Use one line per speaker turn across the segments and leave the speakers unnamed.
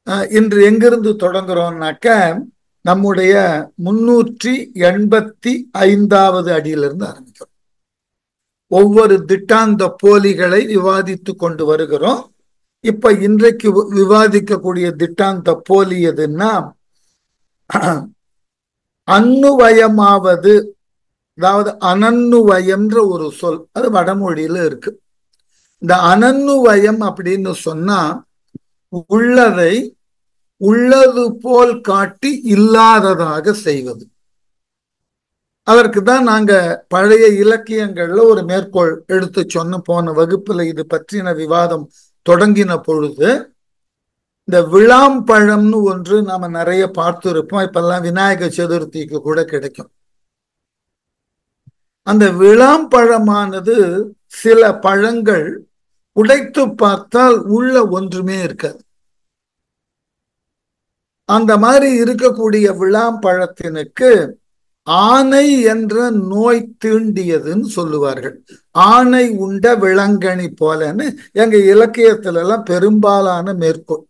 அஹ், இன்று எங்கிருந்து தொடங்குறோம்னாக்க நம்முடைய முன்னூற்றி எண்பத்தி ஐந்தாவது அடியிலிருந்து ஆரம்பிக்கிறோம் ஒவ்வொரு திட்டாந்த போலிகளை விவாதித்து கொண்டு வருகிறோம் இப்ப இன்றைக்கு வி- விவாதிக்கக்கூடிய திட்டாந்த போலி எதுன்னா அன்னுவயமாவது அதாவது அனன்னுவயம்ன்ற ஒரு சொல் அது வடமொழியில இருக்கு இந்த அனன்னுவயம் அப்படின்னு சொன்னா உள்ளதை உள்ளது போல் காட்டி இல்லாததாக செய்வது அதற்கு தான் நாங்க பழைய இலக்கியங்கள்ல ஒரு மேற்கோள் எடுத்து சொன்ன போன வகுப்புல இது பற்றின விவாதம் தொடங்கின பொழுது இந்த விளாம்பழம்னு ஒன்று நாம நிறைய பார்த்துருப்போம் இப்பெல்லாம் விநாயக சதுர்த்திக்கு கூட கிடைக்கும் அந்த விளாம்பழமானது சில பழங்கள் உடைத்து பார்த்தால் உள்ள ஒன்றுமே இருக்காது அந்த மாதிரி இருக்கக்கூடிய விளாம்பழத்தினுக்கு ஆனை என்ற நோய் தீண்டியதுன்னு சொல்லுவார்கள் ஆனை உண்ட விலங்கணி போலன்னு எங்க இலக்கியத்துல எல்லாம் பெரும்பாலான மேற்கோள்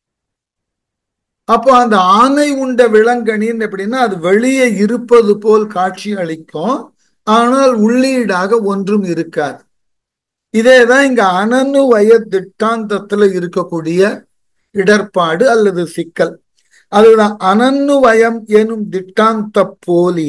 அப்போ அந்த ஆனை உண்ட விலங்கணின்னு எப்படின்னா அது வெளியே இருப்பது போல் காட்சி அளிக்கும் ஆனால் உள்ளீடாக ஒன்றும் இருக்காது இதேதான் இங்க அனனு வய திட்டாந்தத்துல இருக்கக்கூடிய இடர்பாடு அல்லது சிக்கல் அதுதான் அனன்னுவயம் எனும் திட்டாந்த போலி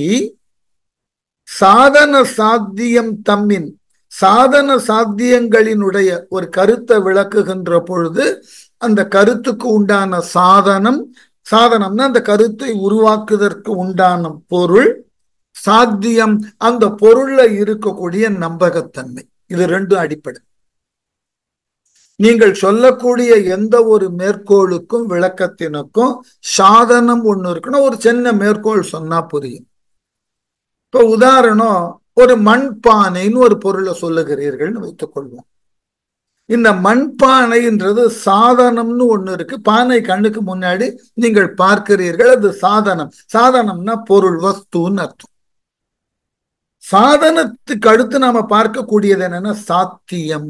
சாதன சாத்தியம் தம்மின் சாதன சாத்தியங்களினுடைய ஒரு கருத்தை விளக்குகின்ற பொழுது அந்த கருத்துக்கு உண்டான சாதனம் சாதனம்னா அந்த கருத்தை உருவாக்குவதற்கு உண்டான பொருள் சாத்தியம் அந்த பொருள்ல இருக்கக்கூடிய நம்பகத்தன்மை இது ரெண்டும் அடிப்படை நீங்கள் சொல்லக்கூடிய எந்த ஒரு மேற்கோளுக்கும் விளக்கத்தினுக்கும் சாதனம் ஒண்ணு இருக்குன்னா ஒரு சின்ன மேற்கோள் சொன்னா புரியும் இப்ப உதாரணம் ஒரு மண்பானைன்னு ஒரு பொருளை சொல்லுகிறீர்கள்னு வைத்துக் கொள்வோம் இந்த மண்பானைன்றது சாதனம்னு ஒண்ணு இருக்கு பானை கண்ணுக்கு முன்னாடி நீங்கள் பார்க்கிறீர்கள் அது சாதனம் சாதனம்னா பொருள் வஸ்துன்னு அர்த்தம் சாதனத்துக்கு அடுத்து நாம பார்க்கக்கூடியது என்னன்னா சாத்தியம்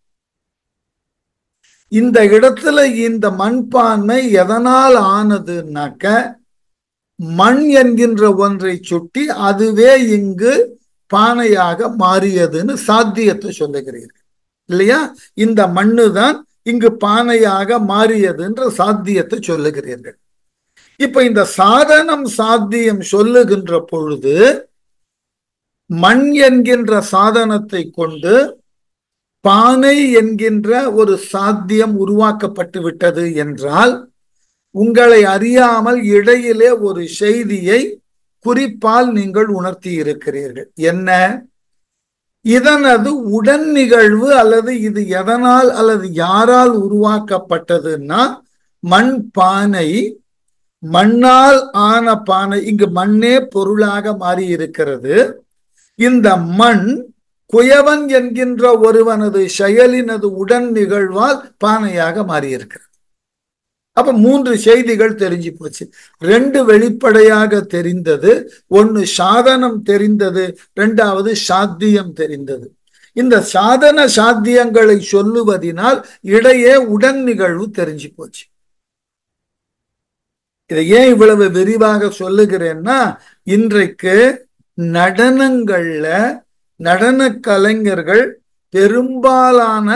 இந்த இடத்துல இந்த மண்பான்மை எதனால் ஆனதுனாக்க மண் என்கின்ற ஒன்றை சுட்டி அதுவே இங்கு பானையாக மாறியதுன்னு சாத்தியத்தை சொல்லுகிறீர்கள் இல்லையா இந்த மண்ணு தான் இங்கு பானையாக மாறியதுன்ற சாத்தியத்தை சொல்லுகிறீர்கள் இப்ப இந்த சாதனம் சாத்தியம் சொல்லுகின்ற பொழுது மண் என்கின்ற சாதனத்தை கொண்டு பானை என்கின்ற ஒரு சாத்தியம் உருவாக்கப்பட்டு விட்டது என்றால் உங்களை அறியாமல் இடையிலே ஒரு செய்தியை குறிப்பால் நீங்கள் உணர்த்தி இருக்கிறீர்கள் என்ன இதனது உடன் நிகழ்வு அல்லது இது எதனால் அல்லது யாரால் உருவாக்கப்பட்டதுன்னா மண் பானை மண்ணால் ஆன பானை இங்கு மண்ணே பொருளாக மாறி இருக்கிறது இந்த மண் குயவன் என்கின்ற ஒருவனது செயலினது உடன் நிகழ்வால் பானையாக மாறியிருக்கிறது அப்ப மூன்று செய்திகள் தெரிஞ்சு போச்சு ரெண்டு வெளிப்படையாக தெரிந்தது ஒன்னு சாதனம் தெரிந்தது ரெண்டாவது சாத்தியம் தெரிந்தது இந்த சாதன சாத்தியங்களை சொல்லுவதினால் இடையே உடன் நிகழ்வு தெரிஞ்சு போச்சு இதை ஏன் இவ்வளவு விரிவாக சொல்லுகிறேன்னா இன்றைக்கு நடனங்கள்ல நடன கலைஞர்கள் பெரும்பாலான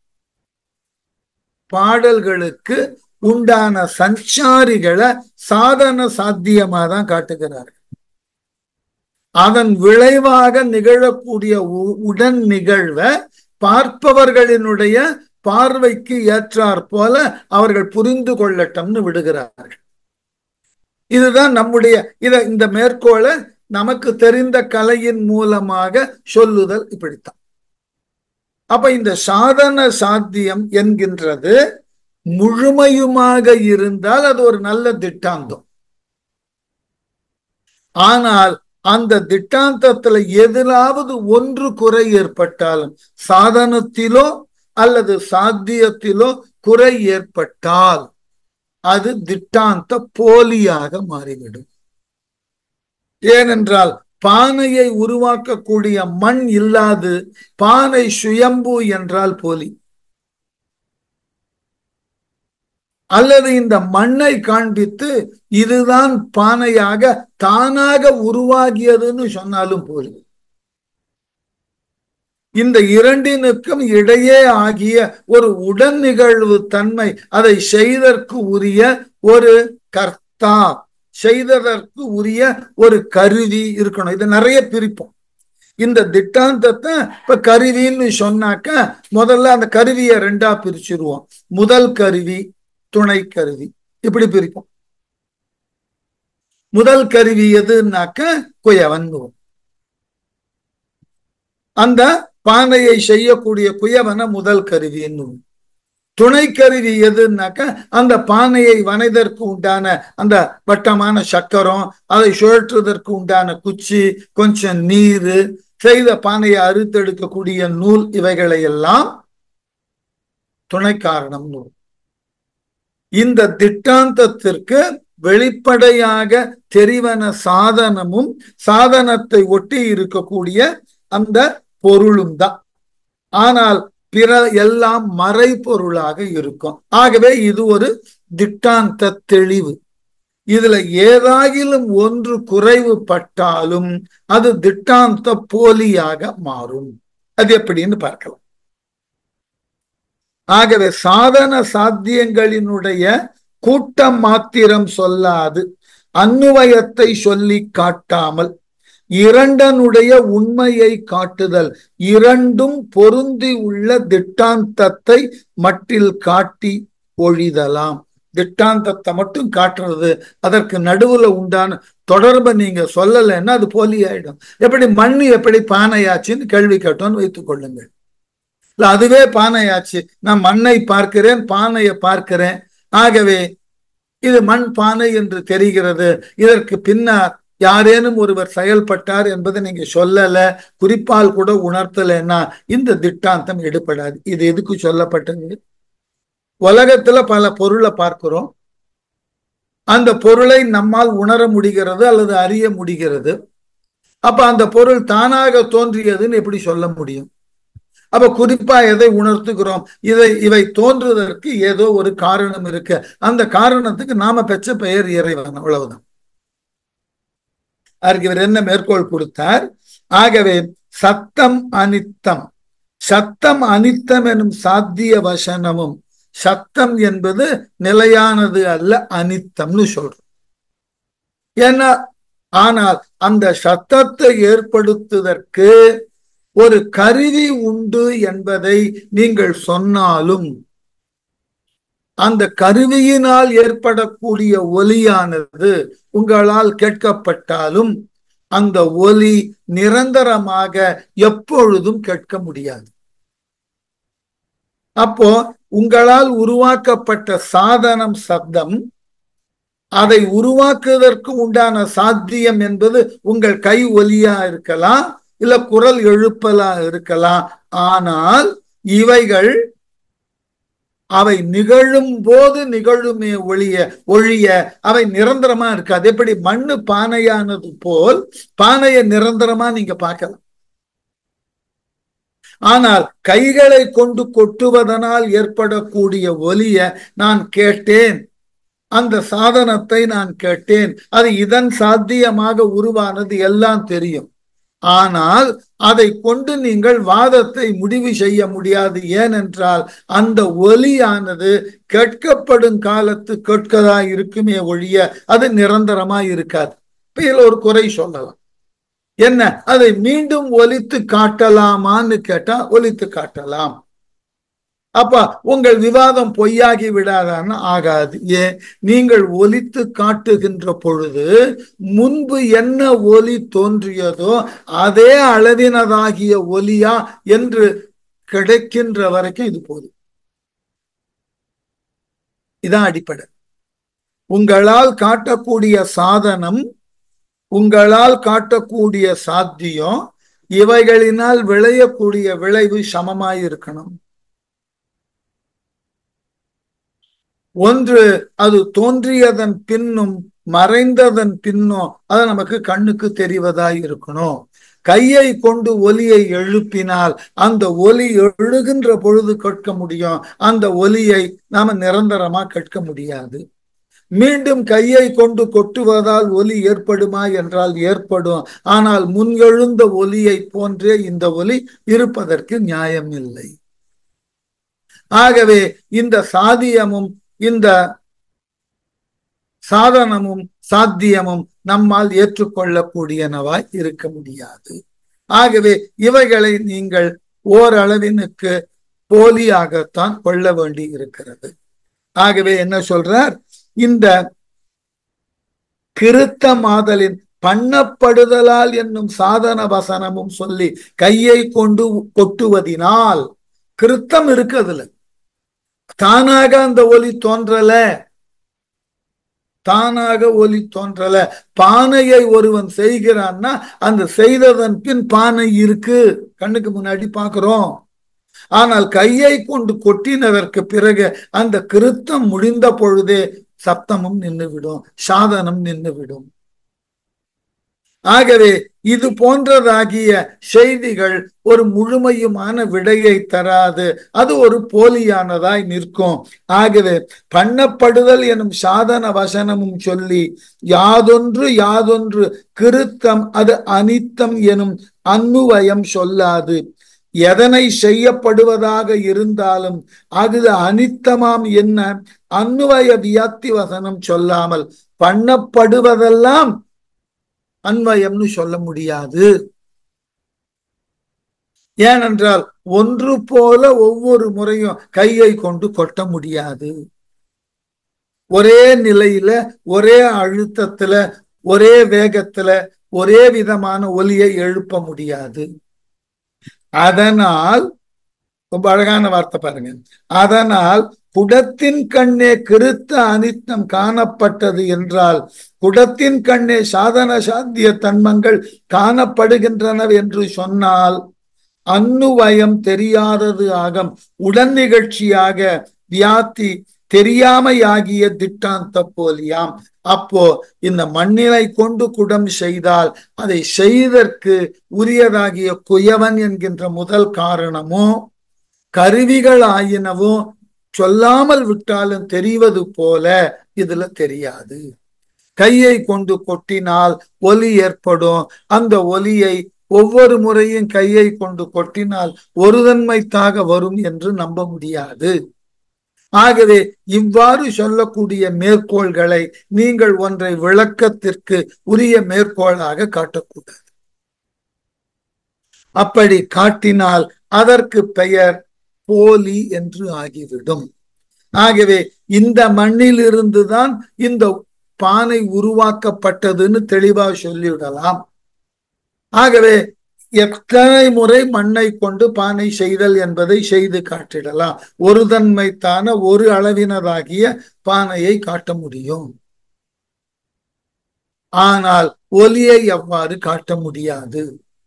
பாடல்களுக்கு உண்டான சஞ்சாரிகளை சாதன சாத்தியமா தான் காட்டுகிறார்கள் அதன் விளைவாக நிகழக்கூடிய உடன் நிகழ்வை பார்ப்பவர்களினுடைய பார்வைக்கு ஏற்றாற் போல அவர்கள் புரிந்து கொள்ளட்டும்னு விடுகிறார்கள் இதுதான் நம்முடைய இத இந்த மேற்கோளை நமக்கு தெரிந்த கலையின் மூலமாக சொல்லுதல் இப்படித்தான் அப்ப இந்த சாதன சாத்தியம் என்கின்றது முழுமையுமாக இருந்தால் அது ஒரு நல்ல திட்டாந்தம் ஆனால் அந்த திட்டாந்தத்துல எதிலாவது ஒன்று குறை ஏற்பட்டாலும் சாதனத்திலோ அல்லது சாத்தியத்திலோ குறை ஏற்பட்டால் அது திட்டாந்த போலியாக மாறிவிடும் ஏனென்றால் பானையை உருவாக்கக்கூடிய மண் இல்லாது பானை சுயம்பு என்றால் போலி அல்லது இந்த மண்ணை காண்பித்து இதுதான் பானையாக தானாக உருவாகியதுன்னு சொன்னாலும் போதும் இந்த இரண்டினுக்கும் இடையே ஆகிய ஒரு உடன் நிகழ்வு தன்மை அதை செய்தற்கு உரிய ஒரு கர்த்தா செய்ததற்கு உரிய ஒரு கருவி இருக்கணும் இதை நிறைய பிரிப்போம் இந்த திட்டாந்தத்தை இப்ப கருவின்னு சொன்னாக்க முதல்ல அந்த கருவியை ரெண்டா பிரிச்சிருவோம் முதல் கருவி துணை கருவி இப்படி பிரிப்போம் முதல் கருவி எதுனாக்க குயவன் அந்த பானையை செய்யக்கூடிய குயவன முதல் கருவி என்னும் துணை கருவி எதுனாக்க அந்த பானையை வனைதற்கு உண்டான அந்த வட்டமான சக்கரம் அதை சுழற்றுவதற்கு உண்டான குச்சி கொஞ்சம் நீர் செய்த பானையை அறுத்தெடுக்கக்கூடிய நூல் இவைகளை எல்லாம் துணை காரணம் நூல் இந்த திட்டாந்தத்திற்கு வெளிப்படையாக தெரிவன சாதனமும் சாதனத்தை ஒட்டி இருக்கக்கூடிய அந்த பொருளும் தான் ஆனால் பிற எல்லாம் மறைபொருளாக இருக்கும் ஆகவே இது ஒரு திட்டாந்த தெளிவு இதுல ஏதாகிலும் ஒன்று குறைவுபட்டாலும் அது திட்டாந்த போலியாக மாறும் அது எப்படின்னு பார்க்கலாம் ஆகவே சாதன சாத்தியங்களினுடைய கூட்டம் மாத்திரம் சொல்லாது அன்னுவயத்தை சொல்லி காட்டாமல் இரண்டனுடைய உண்மையை காட்டுதல் இரண்டும் பொருந்தி உள்ள திட்டாந்தத்தை மட்டில் காட்டி ஒழிதலாம் திட்டாந்தத்தை மட்டும் காட்டுறது அதற்கு நடுவுல உண்டான தொடர்பை நீங்க சொல்லலைன்னா அது போலி ஆயிடும் எப்படி மண்ணு எப்படி பானையாச்சுன்னு கேள்வி கேட்டோன்னு வைத்துக் கொள்ளுங்கள் இல்ல அதுவே பானையாச்சு நான் மண்ணை பார்க்கிறேன் பானையை பார்க்கிறேன் ஆகவே இது மண் பானை என்று தெரிகிறது இதற்கு பின்னர் யாரேனும் ஒருவர் செயல்பட்டார் என்பதை நீங்க சொல்லல குறிப்பால் கூட உணர்த்தலைன்னா இந்த திட்டாந்தம் எடுபடாது இது எதுக்கு சொல்லப்பட்டது உலகத்துல பல பொருளை பார்க்கிறோம் அந்த பொருளை நம்மால் உணர முடிகிறது அல்லது அறிய முடிகிறது அப்ப அந்த பொருள் தானாக தோன்றியதுன்னு எப்படி சொல்ல முடியும் அப்ப குறிப்பா எதை உணர்த்துகிறோம் இதை இவை தோன்றுவதற்கு ஏதோ ஒரு காரணம் இருக்கு அந்த காரணத்துக்கு நாம பெற்ற பெயர் இறைவன் அவ்வளவுதான் அதற்கு இவர் என்ன மேற்கோள் கொடுத்தார் ஆகவே சத்தம் அனித்தம் சத்தம் அனித்தம் எனும் சாத்திய வசனமும் சத்தம் என்பது நிலையானது அல்ல அனித்தம்னு சொல்றோம் ஏன்னா ஆனால் அந்த சத்தத்தை ஏற்படுத்துவதற்கு ஒரு கருவி உண்டு என்பதை நீங்கள் சொன்னாலும் அந்த கருவியினால் ஏற்படக்கூடிய ஒலியானது உங்களால் கேட்கப்பட்டாலும் அந்த ஒலி நிரந்தரமாக எப்பொழுதும் கேட்க முடியாது அப்போ உங்களால் உருவாக்கப்பட்ட சாதனம் சப்தம் அதை உருவாக்குவதற்கு உண்டான சாத்தியம் என்பது உங்கள் கை ஒலியா இருக்கலாம் இல்ல குரல் எழுப்பலா இருக்கலாம் ஆனால் இவைகள் அவை நிகழும் போது நிகழுமே ஒழிய ஒழிய அவை நிரந்தரமா இருக்காது எப்படி மண்ணு பானையானது போல் பானையை நிரந்தரமா நீங்க பார்க்கலாம் ஆனால் கைகளை கொண்டு கொட்டுவதனால் ஏற்படக்கூடிய ஒலிய நான் கேட்டேன் அந்த சாதனத்தை நான் கேட்டேன் அது இதன் சாத்தியமாக உருவானது எல்லாம் தெரியும் ஆனால் அதை கொண்டு நீங்கள் வாதத்தை முடிவு செய்ய முடியாது ஏனென்றால் அந்த ஒலியானது கேட்கப்படும் காலத்து கேட்கதா இருக்குமே ஒழிய அது நிரந்தரமா இருக்காது இப்ப இதுல ஒரு குறை சொல்லலாம் என்ன அதை மீண்டும் ஒலித்து காட்டலாமான்னு கேட்டா ஒலித்து காட்டலாம் அப்ப உங்கள் விவாதம் பொய்யாகி விடாதான்னு ஆகாது ஏன் நீங்கள் ஒலித்து காட்டுகின்ற பொழுது முன்பு என்ன ஒலி தோன்றியதோ அதே அளவினதாகிய ஒலியா என்று கிடைக்கின்ற வரைக்கும் இது போதும் இதான் அடிப்படை உங்களால் காட்டக்கூடிய சாதனம் உங்களால் காட்டக்கூடிய சாத்தியம் இவைகளினால் விளையக்கூடிய விளைவு சமமாய் இருக்கணும் ஒன்று அது தோன்றியதன் பின்னும் மறைந்ததன் பின்னும் அது நமக்கு கண்ணுக்கு தெரிவதாய் இருக்கணும் கையை கொண்டு ஒலியை எழுப்பினால் அந்த ஒலி எழுகின்ற பொழுது கேட்க முடியும் அந்த ஒலியை நாம நிரந்தரமா கேட்க முடியாது மீண்டும் கையை கொண்டு கொட்டுவதால் ஒலி ஏற்படுமா என்றால் ஏற்படும் ஆனால் முன் எழுந்த ஒலியை போன்றே இந்த ஒலி இருப்பதற்கு நியாயம் இல்லை ஆகவே இந்த சாதியமும் இந்த சாதனமும் சாத்தியமும் நம்மால் ஏற்றுக்கொள்ளக்கூடியனவாய் இருக்க முடியாது ஆகவே இவைகளை நீங்கள் ஓரளவினுக்கு போலியாகத்தான் கொள்ள வேண்டி இருக்கிறது ஆகவே என்ன சொல்றார் இந்த கிருத்த மாதலின் பண்ணப்படுதலால் என்னும் சாதன வசனமும் சொல்லி கையை கொண்டு கொட்டுவதினால் கிருத்தம் இருக்கு அதுல தானாக அந்த ஒலி தோன்றல தானாக ஒலி தோன்றல பானையை ஒருவன் செய்கிறான்னா அந்த செய்ததன் பின் பானை இருக்கு கண்ணுக்கு முன்னாடி பாக்குறோம் ஆனால் கையை கொண்டு கொட்டினதற்கு பிறகு அந்த கிருத்தம் முடிந்த பொழுதே சப்தமும் நின்றுவிடும் சாதனம் நின்றுவிடும் ஆகவே இது போன்றதாகிய செய்திகள் ஒரு முழுமையுமான விடையை தராது அது ஒரு போலியானதாய் நிற்கும் ஆகவே பண்ணப்படுதல் எனும் சாதன வசனமும் சொல்லி யாதொன்று யாதொன்று கிருத்தம் அது அனித்தம் எனும் அன்னுவயம் சொல்லாது எதனை செய்யப்படுவதாக இருந்தாலும் அது அனித்தமாம் என்ன அன்னுவய வியாத்தி வசனம் சொல்லாமல் பண்ணப்படுவதெல்லாம் அன்வயம்னு சொல்ல முடியாது ஏனென்றால் ஒன்று போல ஒவ்வொரு முறையும் கையை கொண்டு கொட்ட முடியாது ஒரே நிலையில ஒரே அழுத்தத்துல ஒரே வேகத்துல ஒரே விதமான ஒலியை எழுப்ப முடியாது அதனால் ரொம்ப அழகான வார்த்தை பாருங்க அதனால் குடத்தின் கண்ணே கிருத்த அனித்தம் காணப்பட்டது என்றால் குடத்தின் கண்ணே சாதன சாத்திய தன்மங்கள் காணப்படுகின்றன என்று சொன்னால் அன்னுவயம் தெரியாதது ஆகம் உடன் நிகழ்ச்சியாக வியாத்தி தெரியாமையாகிய திட்டாந்த போலியாம் அப்போ இந்த மண்ணினை கொண்டு குடம் செய்தால் அதை செய்தற்கு உரியதாகிய குயவன் என்கின்ற முதல் காரணமோ கருவிகள் ஆயினவோ சொல்லாமல் விட்டாலும் தெரிவது போல இதுல தெரியாது கையை கொண்டு கொட்டினால் ஒலி ஏற்படும் அந்த ஒலியை ஒவ்வொரு முறையும் கையை கொண்டு கொட்டினால் ஒரு தன்மைத்தாக வரும் என்று நம்ப முடியாது ஆகவே இவ்வாறு சொல்லக்கூடிய மேற்கோள்களை நீங்கள் ஒன்றை விளக்கத்திற்கு உரிய மேற்கோளாக காட்டக்கூடாது அப்படி காட்டினால் அதற்கு பெயர் போலி என்று ஆகிவிடும் ஆகவே இந்த மண்ணில் இருந்துதான் இந்த பானை உருவாக்கப்பட்டதுன்னு தெளிவா சொல்லிவிடலாம் ஆகவே எத்தனை முறை மண்ணை கொண்டு பானை செய்தல் என்பதை செய்து காட்டிடலாம் ஒரு தன்மைத்தான ஒரு அளவினதாகிய பானையை காட்ட முடியும் ஆனால் ஒலியை எவ்வாறு காட்ட முடியாது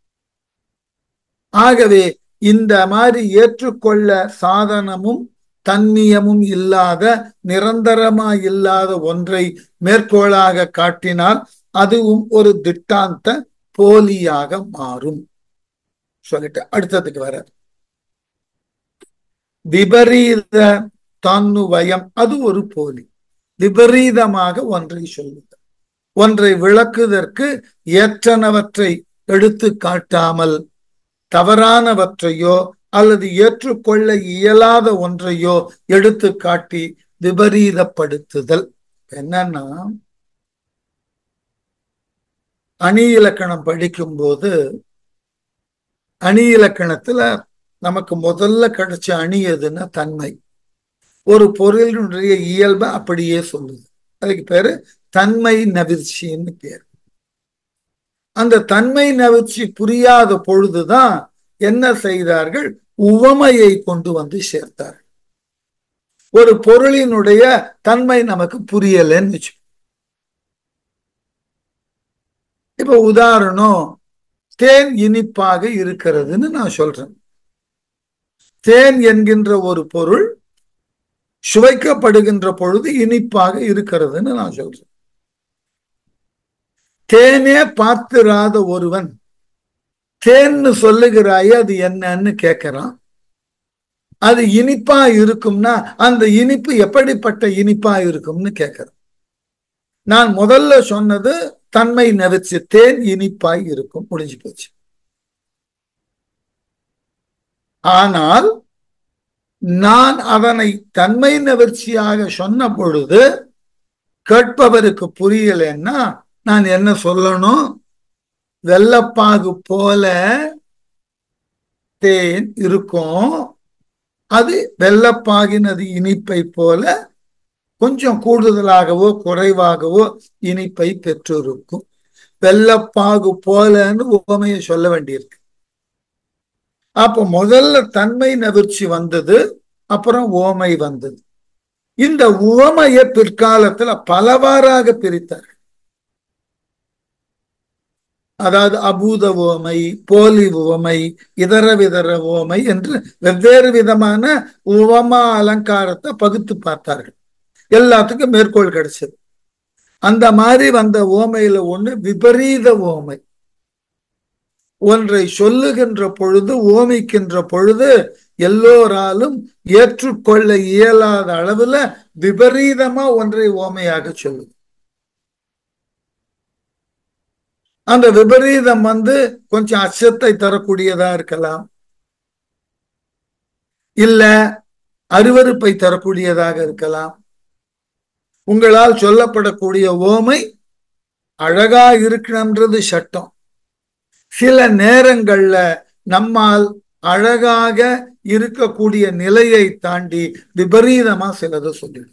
ஆகவே இந்த மாதிரி ஏற்றுக்கொள்ள சாதனமும் தன்னியமும் இல்லாத நிரந்தரமா இல்லாத ஒன்றை மேற்கோளாக காட்டினால் அதுவும் ஒரு திட்டாந்த போலியாக மாறும் சொல்லிட்டு அடுத்ததுக்கு வர விபரீத தன்னுவயம் அது ஒரு போலி விபரீதமாக ஒன்றை சொல்லுதல் ஒன்றை விளக்குதற்கு ஏற்றனவற்றை எடுத்து காட்டாமல் தவறானவற்றையோ அல்லது ஏற்றுக்கொள்ள இயலாத ஒன்றையோ எடுத்து காட்டி விபரீதப்படுத்துதல் என்னன்னா அணி இலக்கணம் படிக்கும்போது அணி இலக்கணத்துல நமக்கு முதல்ல கிடைச்ச அணி எதுன்னா தன்மை ஒரு பொருளினுடைய இயல்பை அப்படியே சொல்லுது அதுக்கு பேரு தன்மை நவிர்ச்சின்னு பேர் அந்த தன்மை நவிர்ச்சி புரியாத பொழுதுதான் என்ன செய்தார்கள் உவமையை கொண்டு வந்து சேர்த்தார் ஒரு பொருளினுடைய தன்மை நமக்கு புரியலன்னு வச்சு இப்ப உதாரணம் தேன் இனிப்பாக இருக்கிறதுன்னு நான் சொல்றேன் தேன் என்கின்ற ஒரு பொருள் சுவைக்கப்படுகின்ற பொழுது இனிப்பாக இருக்கிறதுன்னு நான் சொல்றேன் தேனே பார்த்திராத ஒருவன் தேன்னு சொல்லுகிறாயே அது என்னன்னு கேட்கிறான் அது இனிப்பா இருக்கும்னா அந்த இனிப்பு எப்படிப்பட்ட இனிப்பா இருக்கும்னு கேட்கிறேன் நான் முதல்ல சொன்னது தன்மை நெரிச்சு தேன் இனிப்பாய் இருக்கும் முடிஞ்சு போச்சு ஆனால் நான் அதனை தன்மை நெவர்ச்சியாக சொன்ன பொழுது கேட்பவருக்கு புரியலன்னா நான் என்ன சொல்லணும் வெள்ளப்பாகு போல தேன் இருக்கும் அது வெள்ளப்பாகினது இனிப்பை போல கொஞ்சம் கூடுதலாகவோ குறைவாகவோ இனிப்பை பெற்றிருக்கும் வெள்ளப்பாகு போலன்னு உவமையை சொல்ல வேண்டியிருக்கு அப்போ முதல்ல தன்மை நவிர்ச்சி வந்தது அப்புறம் ஓமை வந்தது இந்த உவமையை பிற்காலத்துல பலவாறாக பிரித்தார் அதாவது அபூத ஓமை போலி உவமை இதர விதர ஓமை என்று வெவ்வேறு விதமான உவமா அலங்காரத்தை பகுத்து பார்த்தார்கள் எல்லாத்துக்கும் மேற்கோள் கிடைச்சது அந்த மாதிரி வந்த ஓமையில ஒண்ணு விபரீத ஓமை ஒன்றை சொல்லுகின்ற பொழுது ஓமிக்கின்ற பொழுது எல்லோராலும் ஏற்றுக்கொள்ள இயலாத அளவுல விபரீதமா ஒன்றை ஓமையாக சொல்லுது அந்த விபரீதம் வந்து கொஞ்சம் அச்சத்தை தரக்கூடியதா இருக்கலாம் இல்ல அருவறுப்பை தரக்கூடியதாக இருக்கலாம் உங்களால் சொல்லப்படக்கூடிய ஓமை அழகா இருக்கணும்ன்றது சட்டம் சில நேரங்கள்ல நம்மால் அழகாக இருக்கக்கூடிய நிலையை தாண்டி விபரீதமா சிலது சொல்லிடும்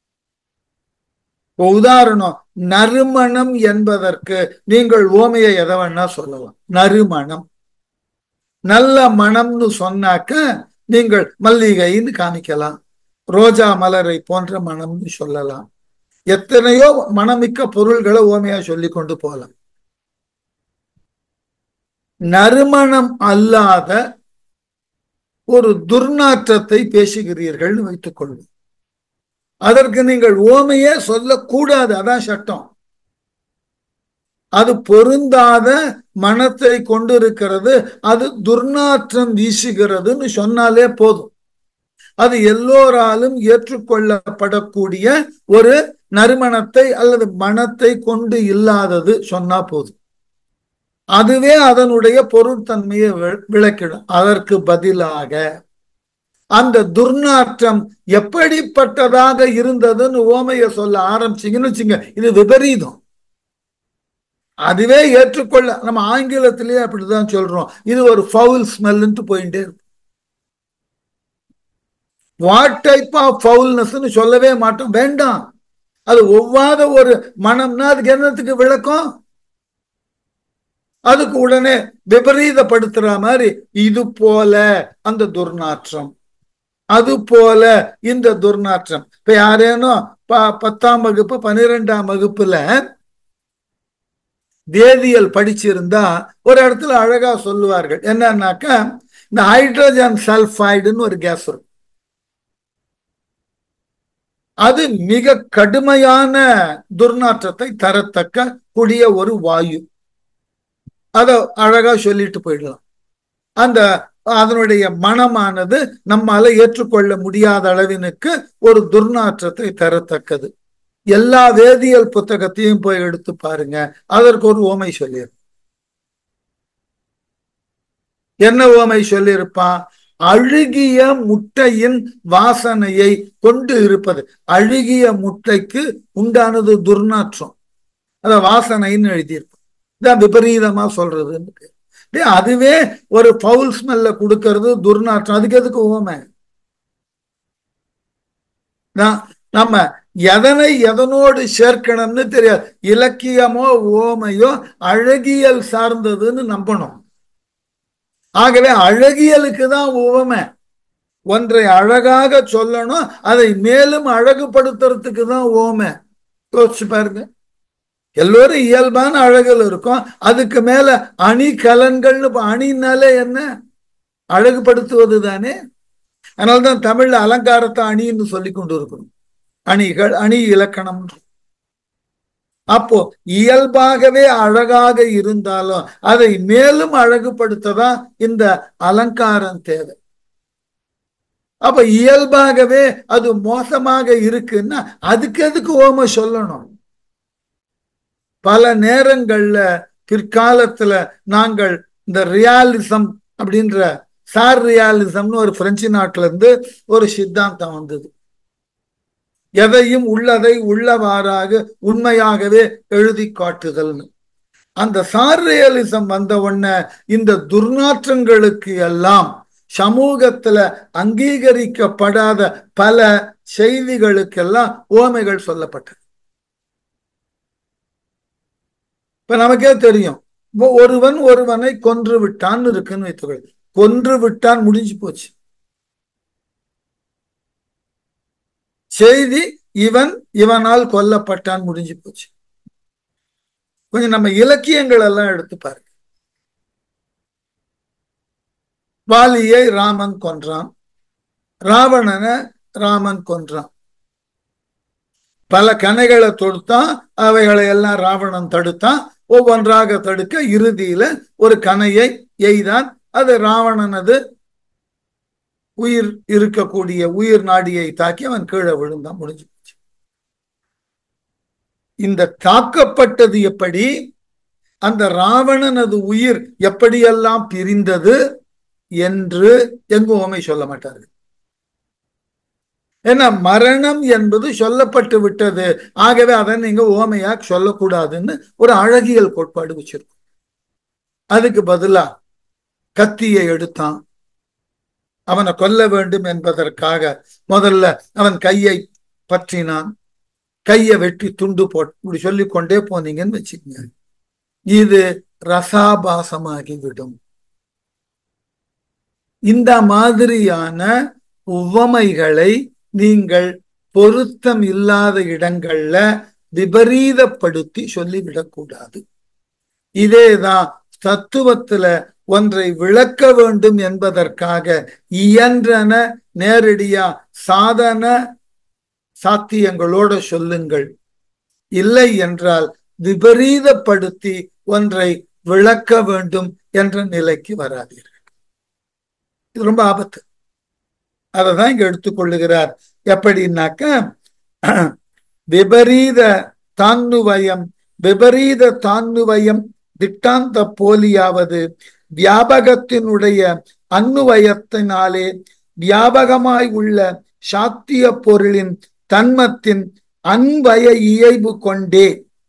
உதாரணம் நறுமணம் என்பதற்கு நீங்கள் ஓமையை எதை வேணா சொல்லலாம் நறுமணம் நல்ல மனம்னு சொன்னாக்க நீங்கள் மல்லிகைன்னு காமிக்கலாம் ரோஜா மலரை போன்ற மனம்னு சொல்லலாம் எத்தனையோ மனமிக்க பொருள்களை ஓமையா சொல்லி கொண்டு போகலாம் நறுமணம் அல்லாத ஒரு துர்நாற்றத்தை பேசுகிறீர்கள்னு வைத்துக் கொள்வோம் அதற்கு நீங்கள் ஓமையே சொல்லக்கூடாது அதான் சட்டம் அது பொருந்தாத மனத்தை கொண்டிருக்கிறது அது துர்நாற்றம் வீசுகிறதுன்னு சொன்னாலே போதும் அது எல்லோராலும் ஏற்றுக்கொள்ளப்படக்கூடிய ஒரு நறுமணத்தை அல்லது மனத்தை கொண்டு இல்லாதது சொன்னா போதும் அதுவே அதனுடைய பொருட்தன்மையை விளக்கிடும் அதற்கு பதிலாக அந்த துர்நாற்றம் எப்படிப்பட்டதாக இருந்ததுன்னு ஓமைய சொல்ல ஆரம்பிச்சிங்கன்னு வச்சுங்க இது விபரீதம் அதுவே ஏற்றுக்கொள்ள நம்ம ஆங்கிலத்திலேயே அப்படிதான் சொல்றோம் இது ஒரு ஃபவுல் ஸ்மெல்ன்ட்டு போயிட்டே இருக்கும் வாட் டைப் ஆஃப் ஃபவுல்னஸ்ன்னு சொல்லவே மாட்டோம் வேண்டாம் அது ஒவ்வாத ஒரு மனம்னா அதுக்கு என்னத்துக்கு விளக்கம் அதுக்கு உடனே விபரீதப்படுத்துற மாதிரி இது போல அந்த துர்நாற்றம் அது போல இந்த துர்நாற்றம் இப்ப யாரேனும் பத்தாம் வகுப்பு பன்னிரெண்டாம் வகுப்புல வேதியியல் படிச்சிருந்தா ஒரு இடத்துல அழகா சொல்லுவார்கள் என்னன்னாக்கா இந்த ஹைட்ரஜன் சல்ஃபைடுன்னு ஒரு கேஸ் இருக்கும் அது மிக கடுமையான துர்நாற்றத்தை தரத்தக்க கூடிய ஒரு வாயு அத அழகா சொல்லிட்டு போயிடலாம் அந்த அதனுடைய மனமானது நம்மால ஏற்றுக்கொள்ள முடியாத அளவினுக்கு ஒரு துர்நாற்றத்தை தரத்தக்கது எல்லா வேதியியல் புத்தகத்தையும் போய் எடுத்து பாருங்க அதற்கு ஒரு ஓமை சொல்லியிருப்பான் என்ன ஓமை சொல்லியிருப்பான் அழுகிய முட்டையின் வாசனையை கொண்டு இருப்பது அழுகிய முட்டைக்கு உண்டானது துர்நாற்றம் அத வாசனைன்னு எழுதியிருப்பான் இதான் விபரீதமா சொல்றதுன்னு அதுவே ஒரு பவுல் ஸ்மெல்ல கொடுக்கறது துர்நாற்றம் அதுக்கு எதுக்கு ஓமை நம்ம எதனை எதனோடு சேர்க்கணும்னு தெரியாது இலக்கியமோ ஓமையோ அழகியல் சார்ந்ததுன்னு நம்பணும் ஆகவே அழகியலுக்கு தான் உவமை ஒன்றை அழகாக சொல்லணும் அதை மேலும் அழகுபடுத்துறதுக்கு தான் ஓமை யோசிச்சு பாருங்க எல்லோரும் இயல்பான அழகுல இருக்கும் அதுக்கு மேல அணி கலன்கள்னு அணினாலே என்ன அழகுபடுத்துவது தானே அதனால்தான் தமிழ்ல அலங்காரத்தை அணின்னு சொல்லி கொண்டு இருக்கணும் அணிகள் அணி இலக்கணம் அப்போ இயல்பாகவே அழகாக இருந்தாலும் அதை மேலும் அழகுபடுத்ததான் இந்த அலங்காரம் தேவை அப்ப இயல்பாகவே அது மோசமாக இருக்குன்னா அதுக்கு எதுக்கு ஓம சொல்லணும் பல நேரங்கள்ல பிற்காலத்துல நாங்கள் இந்த ரியாலிசம் அப்படின்ற சார் ரியாலிசம்னு ஒரு பிரெஞ்சு நாட்டுல இருந்து ஒரு சித்தாந்தம் வந்தது எதையும் உள்ளதை உள்ளவாறாக உண்மையாகவே எழுதி காட்டுதல்னு அந்த சார் ரியலிசம் வந்த உடனே இந்த துர்நாற்றங்களுக்கு எல்லாம் சமூகத்துல அங்கீகரிக்கப்படாத பல செய்திகளுக்கெல்லாம் ஓமைகள் சொல்லப்பட்டது இப்ப நமக்கே தெரியும் ஒருவன் ஒருவனை கொன்று விட்டான் இருக்குன்னு வைத்துக்கொள் கொன்று விட்டான் முடிஞ்சு போச்சு செய்தி இவன் இவனால் கொல்லப்பட்டான் முடிஞ்சு போச்சு கொஞ்சம் நம்ம இலக்கியங்கள் எல்லாம் எடுத்து பாருங்க வாலியை ராமன் கொன்றான் ராவணனை ராமன் கொன்றான் பல கணைகளை தொடுத்தான் அவைகளை எல்லாம் ராவணன் தடுத்தான் ஒவ்வொன்றாக தடுக்க இறுதியில ஒரு கணையை எய்தான் அது ராவணனது உயிர் இருக்கக்கூடிய உயிர் நாடியை தாக்கி அவன் கீழே விழுந்தான் முடிஞ்சு போச்சு இந்த தாக்கப்பட்டது எப்படி அந்த ராவணனது உயிர் எப்படியெல்லாம் பிரிந்தது என்று எங்கும் ஓமை சொல்ல மாட்டார்கள் ஏன்னா மரணம் என்பது சொல்லப்பட்டு விட்டது ஆகவே அதை நீங்க ஓமையா சொல்லக்கூடாதுன்னு ஒரு அழகியல் கோட்பாடு வச்சிருக்கோம் அதுக்கு பதிலா கத்தியை எடுத்தான் அவனை கொல்ல வேண்டும் என்பதற்காக முதல்ல அவன் கையை பற்றினான் கையை வெட்டி துண்டு போட்டு இப்படி சொல்லி கொண்டே போனீங்கன்னு வச்சுக்கோங்க இது ரசாபாசமாகி விடும் இந்த மாதிரியான உவமைகளை நீங்கள் பொருத்தம் இல்லாத இடங்கள்ல விபரீதப்படுத்தி சொல்லிவிடக்கூடாது இதேதான் தத்துவத்துல ஒன்றை விளக்க வேண்டும் என்பதற்காக இயன்றன நேரடியா சாதன சாத்தியங்களோட சொல்லுங்கள் இல்லை என்றால் விபரீதப்படுத்தி ஒன்றை விளக்க வேண்டும் என்ற நிலைக்கு வராதீர்கள் இது ரொம்ப ஆபத்து அதை தான் இங்க எடுத்துக்கொள்ளுகிறார் எப்படின்னாக்க விபரீத தான்னுவயம் விபரீத தான்னுவயம் திட்டாந்த போலியாவது வியாபகத்தினுடைய அன்னுவயத்தினாலே வியாபகமாய் உள்ள சாத்திய பொருளின் தன்மத்தின் அன்பய இயல்பு கொண்டே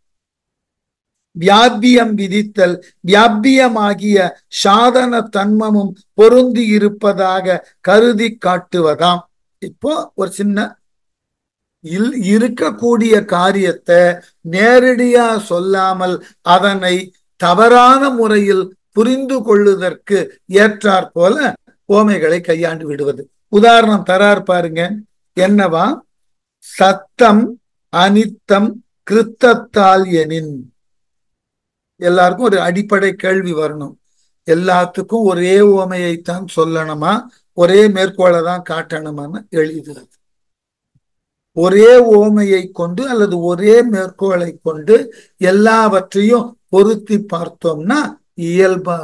வியாபியம் விதித்தல் வியாபியமாகிய சாதன தன்மமும் பொருந்தி இருப்பதாக கருதி காட்டுவதாம் இப்போ ஒரு சின்ன இல் இருக்கக்கூடிய காரியத்தை நேரடியா சொல்லாமல் அதனை தவறான முறையில் புரிந்து கொள்ளுதற்கு ஏற்றாற் போல ஓமைகளை கையாண்டு விடுவது உதாரணம் தரார் பாருங்க என்னவா சத்தம் அனித்தம் கிருத்தத்தால் எனின் எல்லாருக்கும் ஒரு அடிப்படை கேள்வி வரணும் எல்லாத்துக்கும் ஒரே ஓமையைத்தான் சொல்லணுமா ஒரே மேற்கோளை தான் காட்டணுமான்னு எளிது ஒரே ஓமையை கொண்டு அல்லது ஒரே மேற்கோளை கொண்டு எல்லாவற்றையும் பொருத்தி பார்த்தோம்னா இயல்பா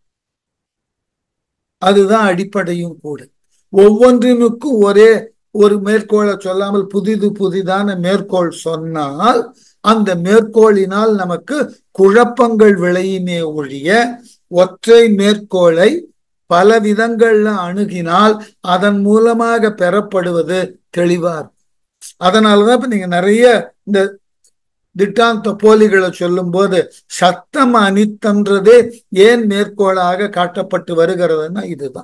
அதுதான் அடிப்படையும் கூட ஒவ்வொன்றினுக்கும் ஒரே ஒரு மேற்கோளை சொல்லாமல் புதிது புதிதான மேற்கோள் சொன்னால் அந்த மேற்கோளினால் நமக்கு குழப்பங்கள் விளையுமே ஒழிய ஒற்றை மேற்கோளை பல விதங்கள்ல அணுகினால் அதன் மூலமாக பெறப்படுவது தெளிவா இருக்கும் அதனாலதான் இப்ப நீங்க நிறைய இந்த திட்டாந்த போலிகளை சொல்லும் போது சத்தம் அனித்தன்றதே ஏன் மேற்கோளாக காட்டப்பட்டு வருகிறதுன்னா இதுதான்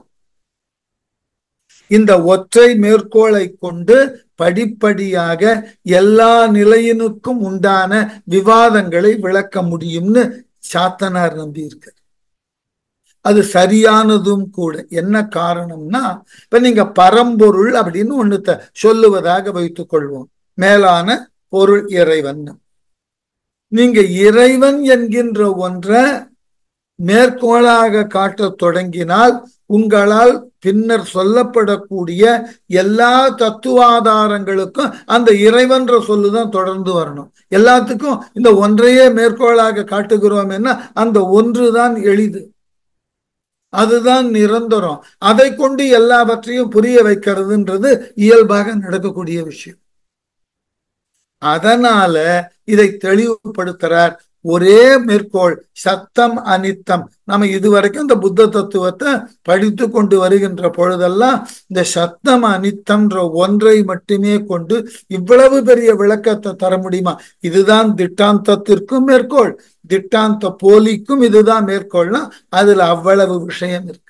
இந்த ஒற்றை மேற்கோளை கொண்டு படிப்படியாக எல்லா நிலையினுக்கும் உண்டான விவாதங்களை விளக்க முடியும்னு சாத்தனார் நம்பி இருக்க அது சரியானதும் கூட என்ன காரணம்னா இப்ப நீங்க பரம்பொருள் அப்படின்னு ஒண்ணுத்த சொல்லுவதாக வைத்துக் கொள்வோம் மேலான பொருள் இறைவன் நீங்க இறைவன் என்கின்ற ஒன்றை மேற்கோளாக காட்ட தொடங்கினால் உங்களால் பின்னர் சொல்லப்படக்கூடிய எல்லா தத்துவாதாரங்களுக்கும் அந்த இறைவன்ற சொல்லுதான் தொடர்ந்து வரணும் எல்லாத்துக்கும் இந்த ஒன்றையே மேற்கோளாக காட்டுகிறோம் என்ன அந்த ஒன்றுதான் எளிது அதுதான் நிரந்தரம் அதை கொண்டு எல்லாவற்றையும் புரிய வைக்கிறதுன்றது இயல்பாக நடக்கக்கூடிய விஷயம் அதனால இதை தெளிவுபடுத்துறார் ஒரே மேற்கோள் சத்தம் அனித்தம் நம்ம இதுவரைக்கும் இந்த புத்த தத்துவத்தை படித்து கொண்டு வருகின்ற பொழுதெல்லாம் இந்த சத்தம் அனித்தம்ன்ற ஒன்றை மட்டுமே கொண்டு இவ்வளவு பெரிய விளக்கத்தை தர முடியுமா இதுதான் திட்டாந்தத்திற்கும் மேற்கோள் திட்டாந்த போலிக்கும் இதுதான் மேற்கோள்னா அதுல அவ்வளவு விஷயம் இருக்கு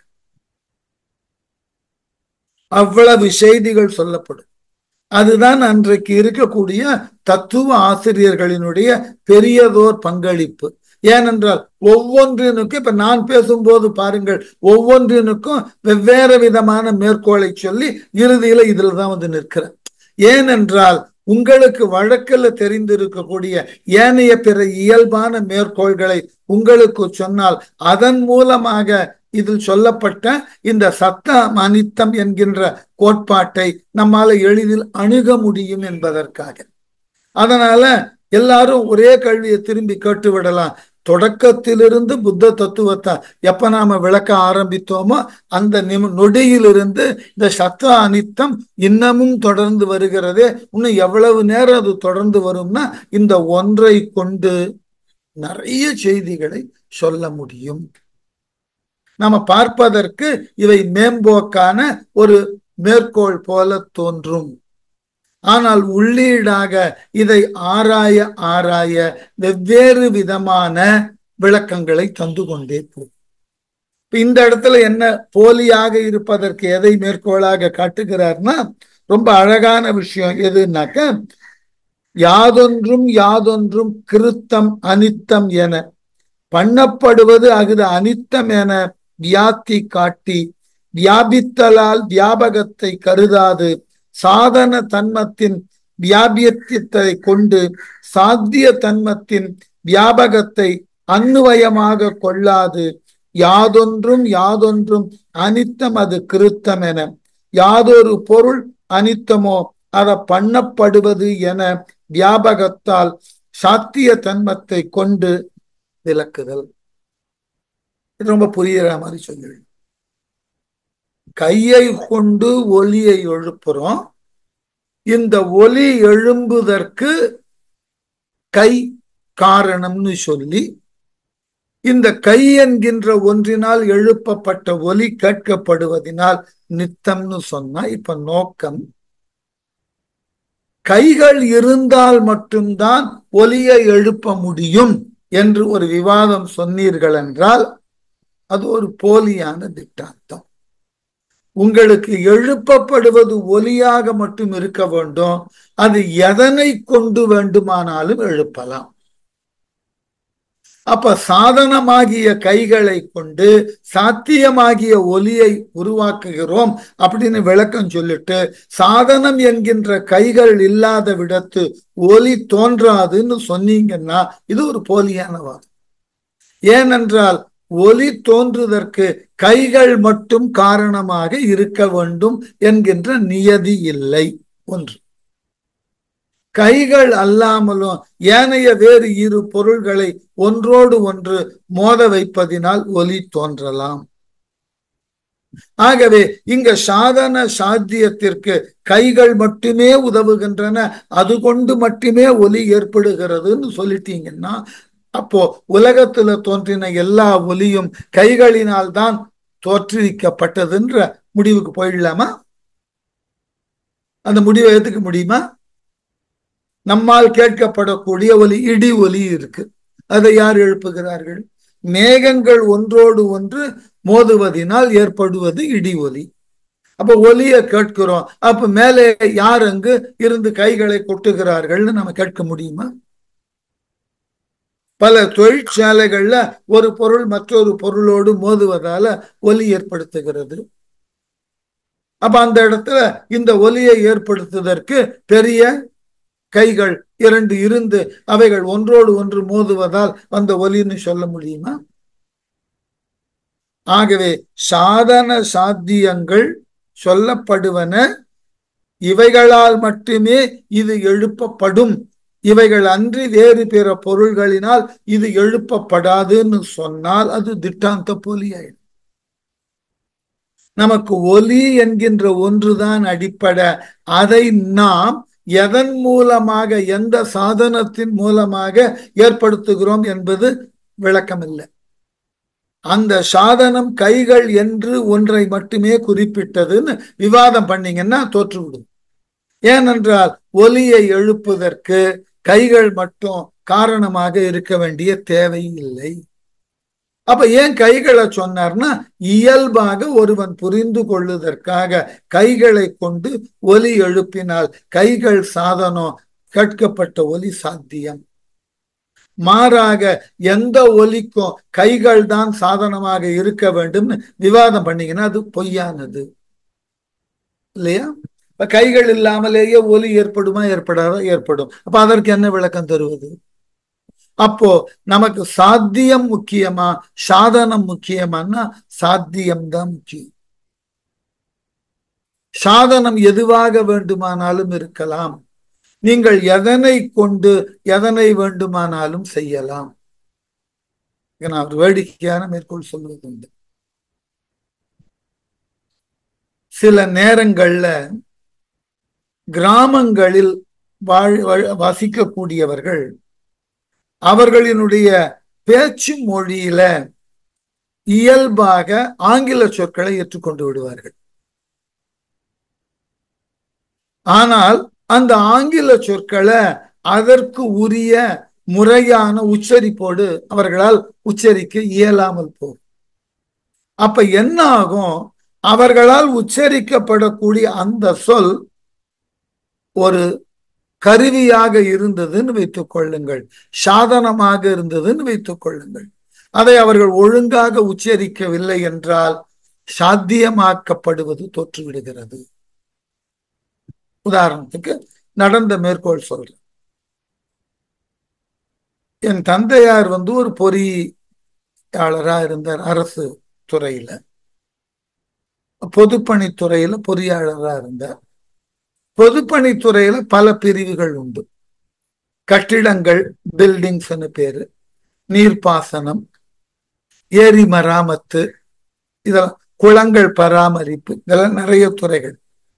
அவ்வளவு செய்திகள் சொல்லப்படும் அதுதான் அன்றைக்கு இருக்கக்கூடிய தத்துவ ஆசிரியர்களினுடைய பெரியதோர் பங்களிப்பு ஏனென்றால் ஒவ்வொன்றினுக்கும் இப்ப நான் பேசும்போது பாருங்கள் ஒவ்வொன்றினுக்கும் வெவ்வேறு விதமான மேற்கோளை சொல்லி இறுதியில இதுல தான் வந்து நிற்கிறேன் ஏனென்றால் உங்களுக்கு வழக்கில் தெரிந்திருக்கக்கூடிய ஏனைய பிற இயல்பான மேற்கோள்களை உங்களுக்கு சொன்னால் அதன் மூலமாக இதில் சொல்லப்பட்ட இந்த சத்த அனித்தம் என்கின்ற கோட்பாட்டை நம்மால எளிதில் அணுக முடியும் என்பதற்காக அதனால எல்லாரும் ஒரே கல்வியை திரும்பி கேட்டு விடலாம் தொடக்கத்திலிருந்து புத்த தத்துவத்தை எப்ப நாம விளக்க ஆரம்பித்தோமோ அந்த நிம நொடியிலிருந்து இந்த சத்த அனித்தம் இன்னமும் தொடர்ந்து வருகிறதே இன்னும் எவ்வளவு நேரம் அது தொடர்ந்து வரும்னா இந்த ஒன்றை கொண்டு நிறைய செய்திகளை சொல்ல முடியும் நாம பார்ப்பதற்கு இவை மேம்போக்கான ஒரு மேற்கோள் போல தோன்றும் ஆனால் உள்ளீடாக இதை ஆராய ஆராய வெவ்வேறு விதமான விளக்கங்களை தந்து கொண்டே போகும் இந்த இடத்துல என்ன போலியாக இருப்பதற்கு எதை மேற்கோளாக காட்டுகிறார்னா ரொம்ப அழகான விஷயம் எதுனாக்க யாதொன்றும் யாதொன்றும் கிருத்தம் அனித்தம் என பண்ணப்படுவது அகுது அனித்தம் என வியாத்தி காட்டி வியாபித்தலால் வியாபகத்தை கருதாது சாதன தன்மத்தின் வியாபியத்தை கொண்டு சாத்திய தன்மத்தின் வியாபகத்தை அன்னுவயமாக கொள்ளாது யாதொன்றும் யாதொன்றும் அனித்தம் அது கிருத்தம் என யாதொரு பொருள் அனித்தமோ அத பண்ணப்படுவது என வியாபகத்தால் சாத்திய தன்மத்தை கொண்டு விளக்குதல் இது ரொம்ப புரியுற மாதிரி சொல்லிடு கையை கொண்டு ஒலியை எழுப்புறோம் இந்த ஒலி எழும்புதற்கு கை காரணம்னு சொல்லி இந்த கை என்கின்ற ஒன்றினால் எழுப்பப்பட்ட ஒலி கேட்கப்படுவதனால் நித்தம்னு சொன்னா இப்ப நோக்கம் கைகள் இருந்தால் மட்டும்தான் ஒலியை எழுப்ப முடியும் என்று ஒரு விவாதம் சொன்னீர்கள் என்றால் அது ஒரு போலியான திட்டாந்தம் உங்களுக்கு எழுப்பப்படுவது ஒலியாக மட்டும் இருக்க வேண்டும் அது எதனை கொண்டு வேண்டுமானாலும் எழுப்பலாம் அப்ப சாதனமாகிய கைகளை கொண்டு சாத்தியமாகிய ஒலியை உருவாக்குகிறோம் அப்படின்னு விளக்கம் சொல்லிட்டு சாதனம் என்கின்ற கைகள் இல்லாத விடத்து ஒலி தோன்றாதுன்னு சொன்னீங்கன்னா இது ஒரு போலியான வாதம் ஏனென்றால் ஒலி தோன்றுவதற்கு கைகள் மட்டும் காரணமாக இருக்க வேண்டும் என்கின்ற நியதி இல்லை ஒன்று கைகள் அல்லாமலும் ஏனைய வேறு இரு பொருள்களை ஒன்றோடு ஒன்று மோத வைப்பதினால் ஒலி தோன்றலாம் ஆகவே இங்க சாதன சாத்தியத்திற்கு கைகள் மட்டுமே உதவுகின்றன அது கொண்டு மட்டுமே ஒலி ஏற்படுகிறதுன்னு சொல்லிட்டீங்கன்னா அப்போ உலகத்துல தோன்றின எல்லா ஒலியும் கைகளினால் தான் தோற்றுவிக்கப்பட்டதுன்ற முடிவுக்கு போயிடலாமா அந்த முடிவை ஏத்துக்க முடியுமா நம்மால் கேட்கப்படக்கூடிய ஒலி இடி ஒலி இருக்கு அதை யார் எழுப்புகிறார்கள் மேகங்கள் ஒன்றோடு ஒன்று மோதுவதினால் ஏற்படுவது இடி ஒலி அப்ப ஒலிய கேட்கிறோம் அப்ப மேலே யார் அங்கு இருந்து கைகளை கொட்டுகிறார்கள்னு நம்ம கேட்க முடியுமா பல தொழிற்சாலைகள்ல ஒரு பொருள் மற்றொரு பொருளோடு மோதுவதால ஒலி ஏற்படுத்துகிறது அப்ப அந்த இடத்துல இந்த ஒலியை ஏற்படுத்துவதற்கு பெரிய கைகள் இரண்டு இருந்து அவைகள் ஒன்றோடு ஒன்று மோதுவதால் வந்த ஒலின்னு சொல்ல முடியுமா ஆகவே சாதன சாத்தியங்கள் சொல்லப்படுவன இவைகளால் மட்டுமே இது எழுப்பப்படும் இவைகள் அன்றி வேறு பிற பொருள்களினால் இது எழுப்பப்படாதுன்னு சொன்னால் அது திட்டாந்த போலியாயிடும் நமக்கு ஒலி என்கின்ற ஒன்றுதான் அடிப்படை அதை நாம் எதன் மூலமாக எந்த சாதனத்தின் மூலமாக ஏற்படுத்துகிறோம் என்பது விளக்கமில்லை அந்த சாதனம் கைகள் என்று ஒன்றை மட்டுமே குறிப்பிட்டதுன்னு விவாதம் பண்ணீங்கன்னா தோற்றுவிடும் ஏனென்றால் ஒலியை எழுப்புவதற்கு கைகள் மட்டும் காரணமாக இருக்க வேண்டிய தேவை இல்லை அப்ப ஏன் கைகளை சொன்னார்னா இயல்பாக ஒருவன் புரிந்து கொள்ளுவதற்காக கைகளை கொண்டு ஒலி எழுப்பினால் கைகள் சாதனம் கேட்கப்பட்ட ஒலி சாத்தியம் மாறாக எந்த ஒலிக்கும் கைகள் தான் சாதனமாக இருக்க வேண்டும்னு விவாதம் பண்ணீங்கன்னா அது பொய்யானது இல்லையா இப்ப கைகள் இல்லாமலேயே ஒலி ஏற்படுமா ஏற்படாதா ஏற்படும் அப்ப அதற்கு என்ன விளக்கம் தருவது அப்போ நமக்கு சாத்தியம் முக்கியமா சாதனம் முக்கியமானா சாத்தியம் தான் முக்கியம் சாதனம் எதுவாக வேண்டுமானாலும் இருக்கலாம் நீங்கள் எதனை கொண்டு எதனை வேண்டுமானாலும் செய்யலாம் நான் ஒரு வேடிக்கையான மேற்கோள் சொல்வது உண்டு சில நேரங்கள்ல கிராமங்களில் வாழ் வசிக்கக்கூடியவர்கள் அவர்களினுடைய பேச்சு மொழியில இயல்பாக ஆங்கில சொற்களை ஏற்றுக்கொண்டு விடுவார்கள் ஆனால் அந்த ஆங்கில சொற்களை அதற்கு உரிய முறையான உச்சரிப்போடு அவர்களால் உச்சரிக்க இயலாமல் போகும் அப்ப என்ன ஆகும் அவர்களால் உச்சரிக்கப்படக்கூடிய அந்த சொல் ஒரு கருவியாக இருந்ததுன்னு வைத்துக் கொள்ளுங்கள் சாதனமாக இருந்ததுன்னு வைத்துக் கொள்ளுங்கள் அதை அவர்கள் ஒழுங்காக உச்சரிக்கவில்லை என்றால் சாத்தியமாக்கப்படுவது தோற்றுவிடுகிறது உதாரணத்துக்கு நடந்த மேற்கோள் சொல்றேன் என் தந்தையார் வந்து ஒரு பொறியாளரா இருந்தார் அரசு துறையில பொதுப்பணித்துறையில பொறியாளரா இருந்தார் பொதுப்பணித்துறையில பல பிரிவுகள் உண்டு கட்டிடங்கள் பில்டிங்ஸ்னு பேரு நீர்ப்பாசனம் ஏரி மராமத்து இதெல்லாம் குளங்கள் பராமரிப்பு இதெல்லாம் நிறைய துறைகள்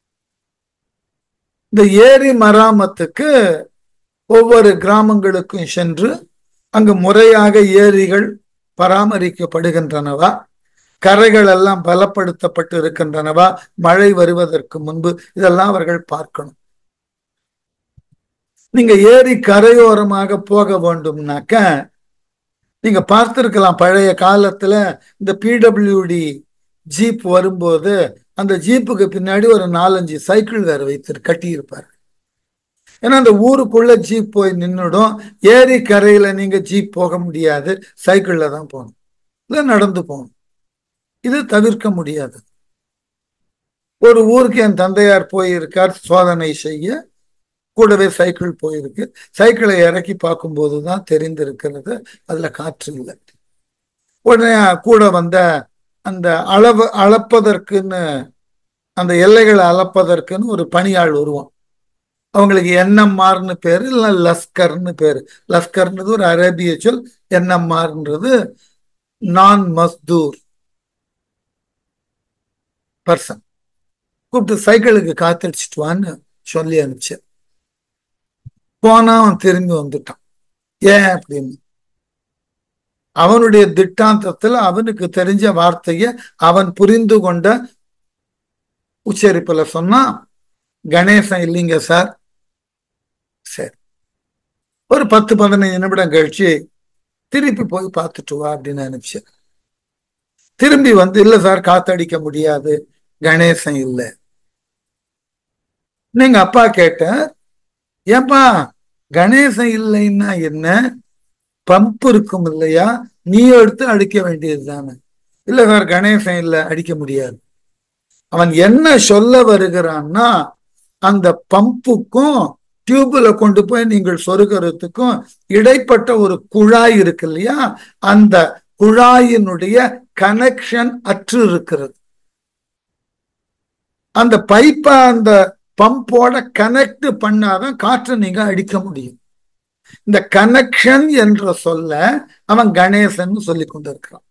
இந்த ஏரி மராமத்துக்கு ஒவ்வொரு கிராமங்களுக்கும் சென்று அங்கு முறையாக ஏரிகள் பராமரிக்கப்படுகின்றனவா கரைகள் எல்லாம் பலப்படுத்தப்பட்டு இருக்கின்றனவா மழை வருவதற்கு முன்பு இதெல்லாம் அவர்கள் பார்க்கணும் நீங்க ஏரி கரையோரமாக போக வேண்டும்னாக்க நீங்க பார்த்திருக்கலாம் பழைய காலத்துல இந்த பிடபிள்யூடி ஜீப் வரும்போது அந்த ஜீப்புக்கு பின்னாடி ஒரு நாலஞ்சு சைக்கிள் வேற வைத்து கட்டியிருப்பார் ஏன்னா அந்த ஊருக்குள்ள ஜீப் போய் நின்றுடும் ஏரி கரையில நீங்க ஜீப் போக முடியாது சைக்கிள்ல தான் போகணும் இல்லை நடந்து போகணும் இது தவிர்க்க முடியாது ஒரு ஊருக்கு என் தந்தையார் போயிருக்கார் சோதனை செய்ய கூடவே சைக்கிள் போயிருக்கு சைக்கிளை இறக்கி பார்க்கும்போது தான் தெரிந்திருக்கிறது அதுல காற்று இல்லை உடனே கூட வந்த அந்த அளவு அளப்பதற்குன்னு அந்த எல்லைகளை அளப்பதற்குன்னு ஒரு பணியாள் வருவான் அவங்களுக்கு என்எம்ஆர்னு பேரு இல்லை லஸ்கர்னு பேரு லஸ்கர்ன்றது ஒரு அரேபிய சொல் என்எம்ஆர்ன்றது நான் மஸ்தூர் பர்சன் கூப்பிட்டு சைக்கிளுக்கு காத்தடிச்சிட்டு வான்னு சொல்லி அனுப்பிச்சேன் போனா அவன் திரும்பி வந்துட்டான் ஏன் அப்படின்னு அவனுடைய திட்டாந்தத்துல அவனுக்கு தெரிஞ்ச வார்த்தைய அவன் புரிந்து கொண்ட உச்சரிப்புல சொன்னா கணேசன் இல்லைங்க சார் சரி ஒரு பத்து பதினைஞ்சு நிமிடம் கழிச்சு திருப்பி போய் பார்த்துட்டு வா அப்படின்னு அனுப்பிச்சேன் திரும்பி வந்து இல்ல சார் காத்தடிக்க முடியாது கணேசன் இல்லை நீங்க அப்பா கேட்ட ஏன்பா கணேசன் இல்லைன்னா என்ன பம்ப் இருக்கும் இல்லையா நீ எடுத்து அடிக்க வேண்டியது தானே இல்ல சார் கணேசன் இல்ல அடிக்க முடியாது அவன் என்ன சொல்ல வருகிறான்னா அந்த பம்புக்கும் டியூப்ல கொண்டு போய் நீங்கள் சொருகிறதுக்கும் இடைப்பட்ட ஒரு குழாய் இருக்கு இல்லையா அந்த குழாயினுடைய கனெக்ஷன் அற்று இருக்கிறது அந்த பைப்பை அந்த பம்போட கனெக்ட் பண்ணாதான் காற்றை நீங்க அடிக்க முடியும் இந்த கனெக்ஷன் என்ற சொல்ல அவன் கணேசன் சொல்லி கொண்டிருக்கிறான்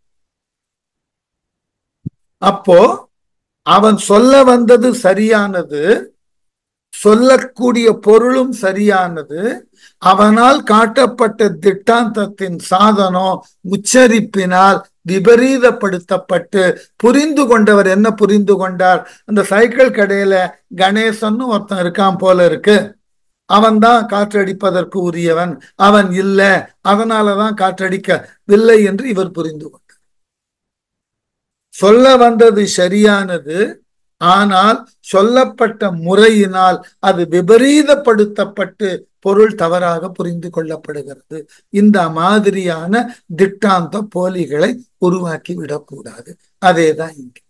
அப்போ அவன் சொல்ல வந்தது சரியானது சொல்லக்கூடிய பொருளும் சரியானது அவனால் காட்டப்பட்ட திட்டாந்தத்தின் சாதனம் உச்சரிப்பினால் விபரீதப்படுத்தப்பட்டு புரிந்து கொண்டவர் என்ன புரிந்து கொண்டார் அந்த சைக்கிள் கடையில கணேசன் ஒருத்தன் இருக்கான் போல இருக்கு அவன் தான் காற்றடிப்பதற்கு உரியவன் அவன் இல்ல அதனாலதான் காற்றடிக்கவில்லை என்று இவர் புரிந்து கொண்டார் சொல்ல வந்தது சரியானது ஆனால் சொல்லப்பட்ட முறையினால் அது விபரீதப்படுத்தப்பட்டு பொருள் தவறாக புரிந்து கொள்ளப்படுகிறது இந்த மாதிரியான திட்டாந்த போலிகளை உருவாக்கி விடக்கூடாது அதேதான் இங்க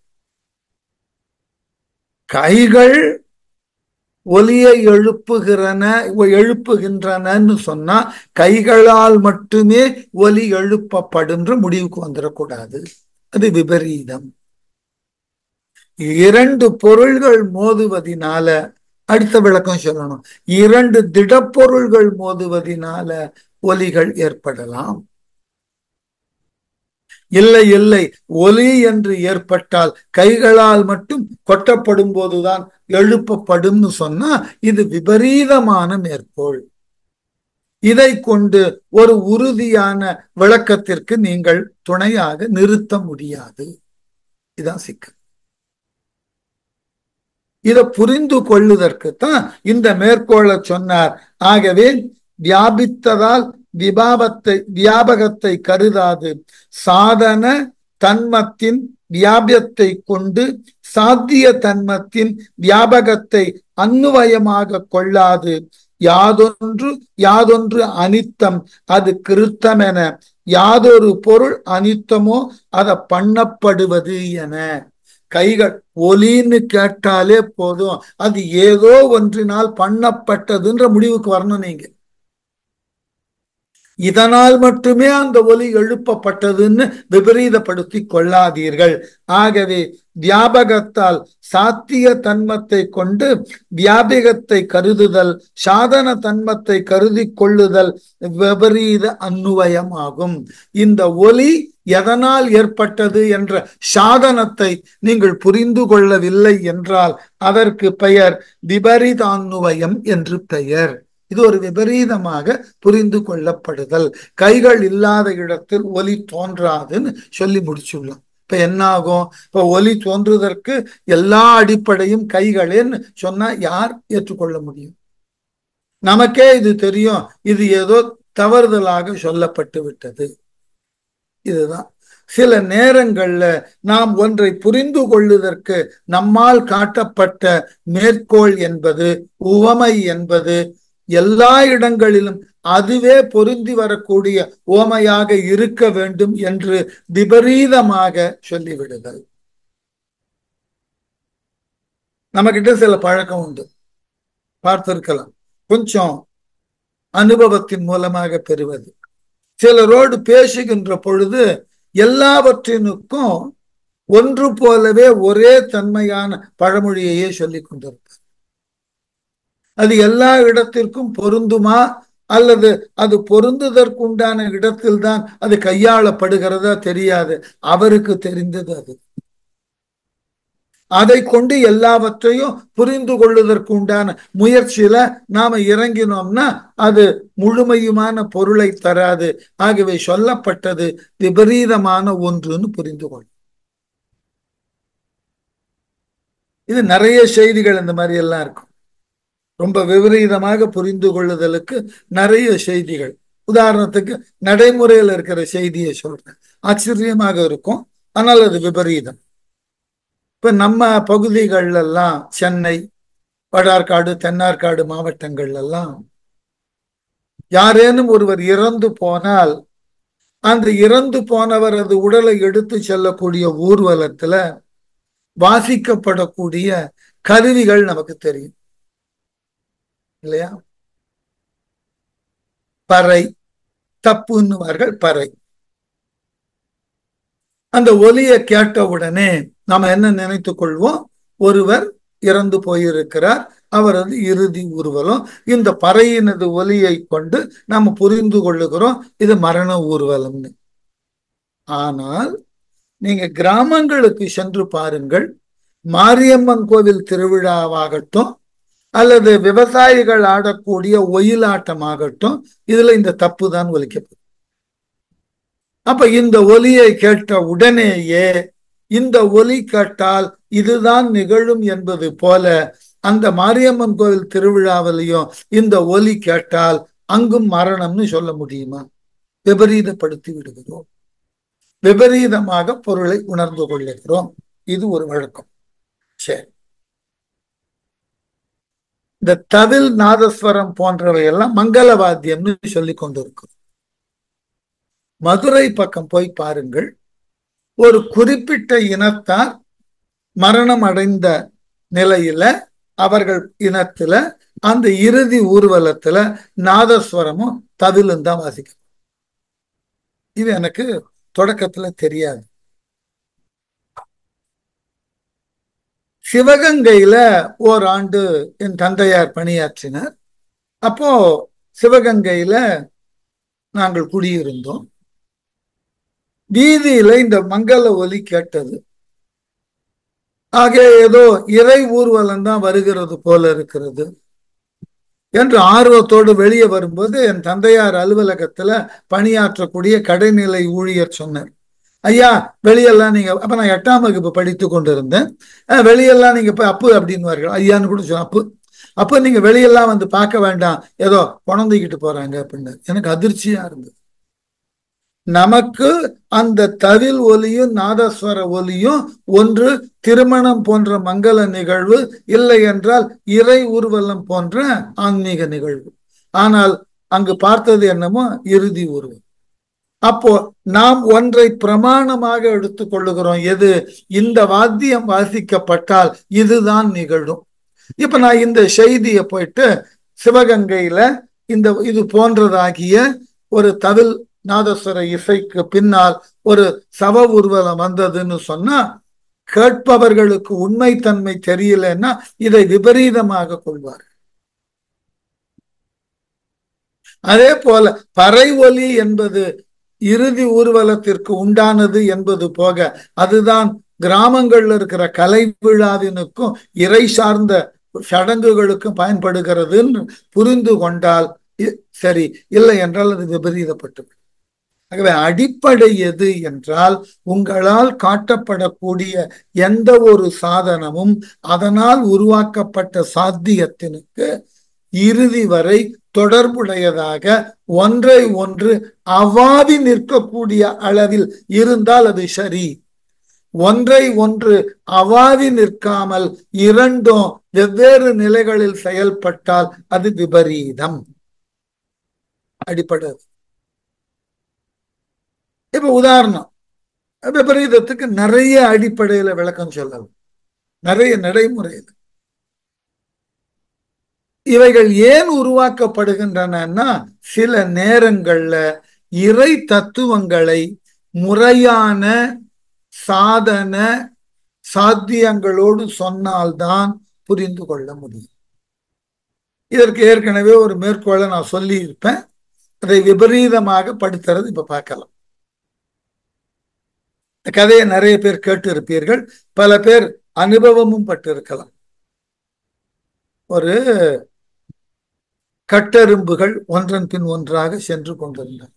கைகள் ஒலியை எழுப்புகிறன எழுப்புகின்றனன்னு சொன்னா கைகளால் மட்டுமே ஒலி எழுப்பப்படும் முடிவுக்கு வந்துடக்கூடாது அது விபரீதம் இரண்டு பொருள்கள் மோதுவதினால அடுத்த விளக்கம் சொல்லணும் இரண்டு திடப்பொருள்கள் மோதுவதினால ஒலிகள் ஏற்படலாம் இல்லை இல்லை ஒலி என்று ஏற்பட்டால் கைகளால் மட்டும் கொட்டப்படும் போதுதான் எழுப்பப்படும்னு சொன்னா இது விபரீதமான மேற்கோள் இதை கொண்டு ஒரு உறுதியான விளக்கத்திற்கு நீங்கள் துணையாக நிறுத்த முடியாது இதான் சிக்கல் இதை புரிந்து கொள்ளுதற்குத்தான் இந்த மேற்கோளை சொன்னார் ஆகவே வியாபித்ததால் விபாபத்தை வியாபகத்தை கருதாது சாதன தன்மத்தின் வியாபியத்தை கொண்டு சாத்திய தன்மத்தின் வியாபகத்தை அன்னுவயமாக கொள்ளாது யாதொன்று யாதொன்று அனித்தம் அது கிருத்தமென யாதொரு பொருள் அனித்தமோ அத பண்ணப்படுவது என கைகள் ஒலின்னு கேட்டாலே போதும் அது ஏதோ ஒன்றினால் பண்ணப்பட்டதுன்ற முடிவுக்கு வரணும் நீங்க இதனால் மட்டுமே அந்த ஒலி எழுப்பப்பட்டதுன்னு விபரீதப்படுத்தி கொள்ளாதீர்கள் ஆகவே வியாபகத்தால் சாத்திய தன்மத்தை கொண்டு வியாபகத்தை கருதுதல் சாதன தன்மத்தை கருதி கொள்ளுதல் விபரீத அன்னுவயமாகும் இந்த ஒலி எதனால் ஏற்பட்டது என்ற சாதனத்தை நீங்கள் புரிந்து கொள்ளவில்லை என்றால் அதற்கு பெயர் விபரீதான்னுவயம் என்று பெயர் இது ஒரு விபரீதமாக புரிந்து கொள்ளப்படுதல் கைகள் இல்லாத இடத்தில் ஒலி தோன்றாதுன்னு சொல்லி முடிச்சுள்ளோம் இப்ப என்ன ஆகும் இப்ப ஒலி தோன்றுவதற்கு எல்லா அடிப்படையும் கைகளேன்னு சொன்னா யார் ஏற்றுக்கொள்ள முடியும் நமக்கே இது தெரியும் இது ஏதோ தவறுதலாக சொல்லப்பட்டு விட்டது இதுதான் சில நேரங்கள்ல நாம் ஒன்றை புரிந்து கொள்ளுதற்கு நம்மால் காட்டப்பட்ட மேற்கோள் என்பது உவமை என்பது எல்லா இடங்களிலும் அதுவே பொருந்தி வரக்கூடிய ஓமையாக இருக்க வேண்டும் என்று விபரீதமாக சொல்லிவிடுதல் நம்ம கிட்ட சில பழக்கம் உண்டு பார்த்திருக்கலாம் கொஞ்சம் அனுபவத்தின் மூலமாக பெறுவது சிலரோடு பேசுகின்ற பொழுது எல்லாவற்றினுக்கும் ஒன்று போலவே ஒரே தன்மையான பழமொழியையே சொல்லிக் கொண்டிருப்பார் அது எல்லா இடத்திற்கும் பொருந்துமா அல்லது அது பொருந்துதற்குண்டான இடத்தில்தான் அது கையாளப்படுகிறதா தெரியாது அவருக்கு தெரிந்தது அது அதை கொண்டு எல்லாவற்றையும் புரிந்து கொள்வதற்கு உண்டான முயற்சியில நாம இறங்கினோம்னா அது முழுமையுமான பொருளை தராது ஆகவே சொல்லப்பட்டது விபரீதமான ஒன்றுன்னு புரிந்து கொள்ளும் இது நிறைய செய்திகள் இந்த மாதிரி எல்லாம் இருக்கும் ரொம்ப விபரீதமாக புரிந்து கொள்ளுதலுக்கு நிறைய செய்திகள் உதாரணத்துக்கு நடைமுறையில் இருக்கிற செய்தியை சொல்றேன் ஆச்சரியமாக இருக்கும் ஆனால் அது விபரீதம் இப்ப நம்ம பகுதிகளெல்லாம் சென்னை வடார்காடு தென்னார்காடு மாவட்டங்கள் எல்லாம் யாரேனும் ஒருவர் இறந்து போனால் அந்த இறந்து போனவரது உடலை எடுத்து செல்லக்கூடிய ஊர்வலத்துல வாசிக்கப்படக்கூடிய கருவிகள் நமக்கு தெரியும் இல்லையா பறை தப்புன்னுவார்கள் பறை அந்த ஒலியை கேட்ட உடனே நாம என்ன நினைத்துக் கொள்வோம் ஒருவர் இறந்து போயிருக்கிறார் அவரது இறுதி ஊர்வலம் இந்த பறையினது ஒலியை கொண்டு நாம் புரிந்து கொள்ளுகிறோம் இது மரண ஊர்வலம்னு ஆனால் நீங்க கிராமங்களுக்கு சென்று பாருங்கள் மாரியம்மன் கோவில் திருவிழாவாகட்டும் அல்லது விவசாயிகள் ஆடக்கூடிய ஒயிலாட்டமாகட்டும் இதுல இந்த தப்பு தான் ஒலிக்கப்படும் அப்ப இந்த ஒலியை கேட்ட உடனேயே இந்த ஒலி கேட்டால் இதுதான் நிகழும் என்பது போல அந்த மாரியம்மன் கோவில் திருவிழாவிலையும் இந்த ஒலி கேட்டால் அங்கும் மரணம்னு சொல்ல முடியுமா விபரீதப்படுத்தி விடுகிறோம் விபரீதமாக பொருளை உணர்ந்து கொள்ளுகிறோம் இது ஒரு வழக்கம் சரி இந்த தவில் நாதஸ்வரம் போன்றவை எல்லாம் மங்களவாத்தியம்னு சொல்லி கொண்டிருக்கிறோம் மதுரை பக்கம் போய் பாருங்கள் ஒரு குறிப்பிட்ட இனத்தார் மரணம் அடைந்த நிலையில அவர்கள் இனத்துல அந்த இறுதி ஊர்வலத்துல நாதஸ்வரமும் தவிலும் தான் வாசிக்கும் இது எனக்கு தொடக்கத்துல தெரியாது சிவகங்கையில ஓராண்டு என் தந்தையார் பணியாற்றினார் அப்போ சிவகங்கையில நாங்கள் குடியிருந்தோம் வீதியில இந்த மங்கள ஒலி கேட்டது ஆக ஏதோ இறை ஊர்வலம் தான் வருகிறது போல இருக்கிறது என்று ஆர்வத்தோடு வெளியே வரும்போது என் தந்தையார் அலுவலகத்துல பணியாற்றக்கூடிய கடைநிலை ஊழியர் சொன்னார் ஐயா வெளியெல்லாம் நீங்க அப்ப நான் எட்டாம் வகுப்பு படித்து கொண்டிருந்தேன் வெளியெல்லாம் நீங்க போய் அப்பு அப்படின்வார்கள் ஐயான்னு கூட சொன்ன அப்பு அப்ப நீங்க வெளியெல்லாம் வந்து பார்க்க வேண்டாம் ஏதோ குழந்தைகிட்டு போறாங்க அப்படின்னு எனக்கு அதிர்ச்சியா இருந்தது நமக்கு அந்த தவில் ஒலியும் நாதஸ்வர ஒலியும் ஒன்று திருமணம் போன்ற மங்கள நிகழ்வு இல்லை என்றால் இறை ஊர்வலம் போன்ற ஆன்மீக நிகழ்வு ஆனால் அங்கு பார்த்தது என்னமோ இறுதி ஊர்வலம் அப்போ நாம் ஒன்றை பிரமாணமாக எடுத்துக் கொள்ளுகிறோம் எது இந்த வாத்தியம் வாசிக்கப்பட்டால் இதுதான் நிகழும் இப்ப நான் இந்த செய்தியை போயிட்டு சிவகங்கையில இந்த இது போன்றதாகிய ஒரு தவில் நாதஸ்வர இசைக்கு பின்னால் ஒரு சவ ஊர்வலம் வந்ததுன்னு சொன்னா கேட்பவர்களுக்கு உண்மைத்தன்மை தெரியலன்னா இதை விபரீதமாக கொள்வார் அதே போல பறை ஒலி என்பது இறுதி ஊர்வலத்திற்கு உண்டானது என்பது போக அதுதான் கிராமங்கள்ல இருக்கிற கலை விழாவினுக்கும் இறை சார்ந்த சடங்குகளுக்கும் பயன்படுகிறதுன்னு புரிந்து கொண்டால் சரி இல்லை என்றால் அது விபரீதப்பட்டு ஆகவே அடிப்படை எது என்றால் உங்களால் காட்டப்படக்கூடிய எந்த ஒரு சாதனமும் அதனால் உருவாக்கப்பட்ட சாத்தியத்தினுக்கு இறுதி வரை தொடர்புடையதாக ஒன்றை ஒன்று அவாவி நிற்கக்கூடிய அளவில் இருந்தால் அது சரி ஒன்றை ஒன்று அவாவி நிற்காமல் இரண்டும் வெவ்வேறு நிலைகளில் செயல்பட்டால் அது விபரீதம் அடிப்படை இப்ப உதாரணம் விபரீதத்துக்கு நிறைய அடிப்படையில விளக்கம் சொல்லலாம் நிறைய நடைமுறையில் இவைகள் ஏன் உருவாக்கப்படுகின்றன சில நேரங்கள்ல இறை தத்துவங்களை முறையான சாதன சாத்தியங்களோடு சொன்னால்தான் புரிந்து கொள்ள முடியும் இதற்கு ஏற்கனவே ஒரு மேற்கோளை நான் சொல்லி இருப்பேன் அதை விபரீதமாக படுத்துறது இப்ப பார்க்கலாம் இந்த கதையை நிறைய பேர் கேட்டு இருப்பீர்கள் பல பேர் அனுபவமும் பட்டு இருக்கலாம் ஒரு கட்டெரும்புகள் ஒன்றன் பின் ஒன்றாக சென்று கொண்டிருந்தார்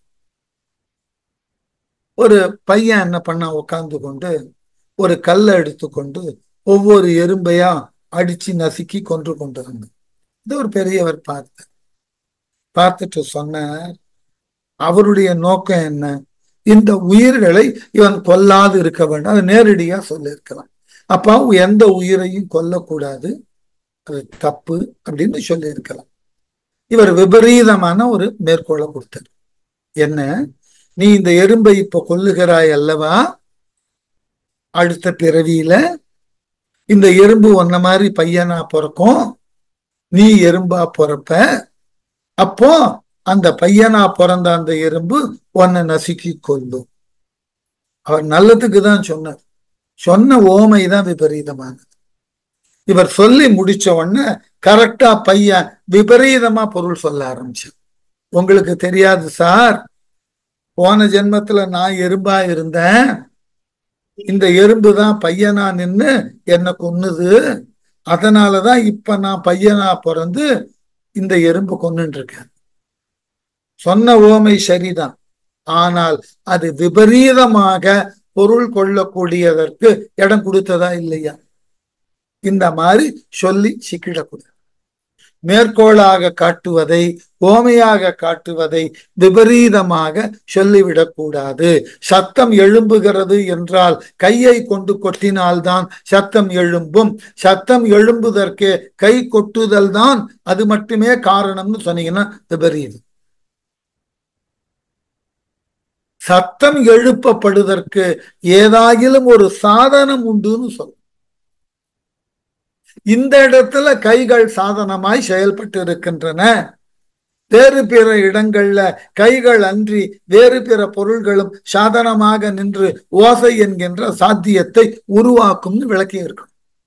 ஒரு பையன் என்ன பண்ணா உட்கார்ந்து கொண்டு ஒரு கல்லை எடுத்துக்கொண்டு ஒவ்வொரு எறும்பையா அடிச்சு நசுக்கி கொன்று கொண்டிருந்தார் இது ஒரு பெரியவர் பார்த்தார் பார்த்துட்டு சொன்னார் அவருடைய நோக்கம் என்ன இந்த உயிர்களை இவன் கொல்லாது இருக்க வேண்டும் அது நேரடியா சொல்லியிருக்கலாம் அப்ப எந்த உயிரையும் கொல்லக்கூடாது அது தப்பு அப்படின்னு சொல்லியிருக்கலாம் இவர் விபரீதமான ஒரு மேற்கோளை கொடுத்தார் என்ன நீ இந்த எறும்பை இப்ப கொல்லுகிறாய் அல்லவா அடுத்த பிறவியில இந்த எறும்பு ஒன்ன மாதிரி பையனா பிறக்கும் நீ எறும்பா பிறப்ப அப்போ அந்த பையனா பிறந்த அந்த எறும்பு உன்னை நசுக்கி கொள்ளும் அவர் நல்லதுக்கு தான் சொன்னார் சொன்ன ஓமை தான் விபரீதமானது இவர் சொல்லி முடிச்ச உடனே கரெக்டா பையன் விபரீதமா பொருள் சொல்ல ஆரம்பிச்சார் உங்களுக்கு தெரியாது சார் போன ஜென்மத்துல நான் எறும்பா இருந்தேன் இந்த எறும்பு தான் பையனா நின்னு என்னை கொன்னுது அதனாலதான் இப்ப நான் பையனா பிறந்து இந்த எறும்பு கொன்னுட்டு இருக்கேன் சொன்ன ஓமை சரிதான் ஆனால் அது விபரீதமாக பொருள் கொள்ளக்கூடியதற்கு இடம் கொடுத்ததா இல்லையா இந்த மாதிரி சொல்லி சிக்கிடக்கூடாது மேற்கோளாக காட்டுவதை ஓமையாக காட்டுவதை விபரீதமாக சொல்லிவிடக்கூடாது சத்தம் எழும்புகிறது என்றால் கையை கொண்டு கொட்டினால்தான் சத்தம் எழும்பும் சத்தம் எழும்புதற்கு கை கொட்டுதல் தான் அது மட்டுமே காரணம்னு சொன்னீங்கன்னா விபரீதம் சத்தம் எழுப்பப்படுவதற்கு ஏதாகிலும் ஒரு சாதனம் உண்டுன்னு சொல்லும் இந்த இடத்துல கைகள் சாதனமாய் செயல்பட்டு இருக்கின்றன வேறு பிற இடங்கள்ல கைகள் அன்றி வேறு பிற பொருள்களும் சாதனமாக நின்று ஓசை என்கின்ற சாத்தியத்தை உருவாக்கும்னு விளக்கி இருக்கும்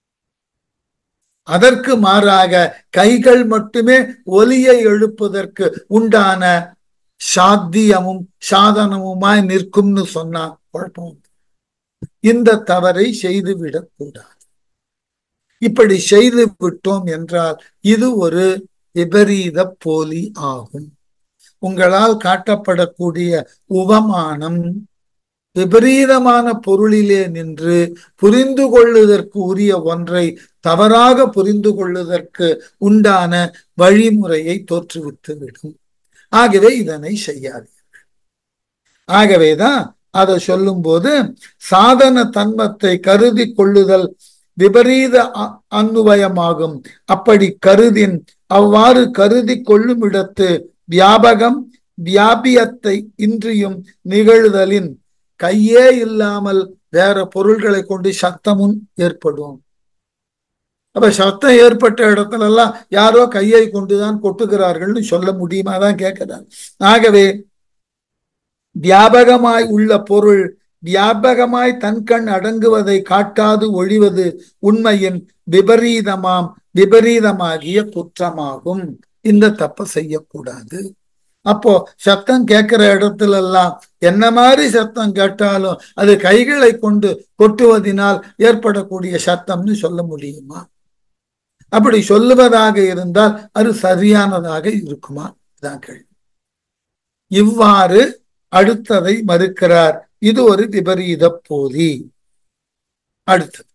அதற்கு மாறாக கைகள் மட்டுமே ஒலியை எழுப்புவதற்கு உண்டான சாத்தியமும் சாதனமுமாய் நிற்கும்னு சொன்னா குழப்பம் இந்த தவறை செய்து விடக்கூடாது இப்படி செய்து விட்டோம் என்றால் இது ஒரு விபரீத போலி ஆகும் உங்களால் காட்டப்படக்கூடிய உபமானம் விபரீதமான பொருளிலே நின்று புரிந்து கொள்ளுதற்கு உரிய ஒன்றை தவறாக புரிந்து கொள்ளுதற்கு உண்டான வழிமுறையை தோற்றுவித்துவிடும் ஆகவே இதனை செய்யாதீர்கள் ஆகவேதான் அதை சொல்லும் போது சாதன தன்மத்தை கருதி கொள்ளுதல் விபரீத அன்னுவயமாகும் அப்படி கருதின் அவ்வாறு கருதி கொள்ளும் இடத்து வியாபகம் வியாபியத்தை இன்றியும் நிகழ்தலின் கையே இல்லாமல் வேற பொருள்களை கொண்டு சத்தமும் ஏற்படும் அப்ப சத்தம் ஏற்பட்ட இடத்துல எல்லாம் யாரோ கையை கொண்டுதான் கொட்டுகிறார்கள்னு சொல்ல முடியுமா தான் கேட்கிறார் ஆகவே வியாபகமாய் உள்ள பொருள் வியாபகமாய் தன்கண் அடங்குவதை காட்டாது ஒழிவது உண்மையின் விபரீதமாம் விபரீதமாகிய குற்றமாகும் இந்த தப்ப செய்யக்கூடாது அப்போ சத்தம் கேட்கிற இடத்துல எல்லாம் என்ன மாதிரி சத்தம் கேட்டாலும் அது கைகளை கொண்டு கொட்டுவதனால் ஏற்படக்கூடிய சத்தம்னு சொல்ல முடியுமா அப்படி சொல்லுவதாக இருந்தால் அது சரியானதாக இருக்குமா இதான் கேள்வி இவ்வாறு அடுத்ததை மறுக்கிறார் இது ஒரு விபரீத போதி அடுத்தது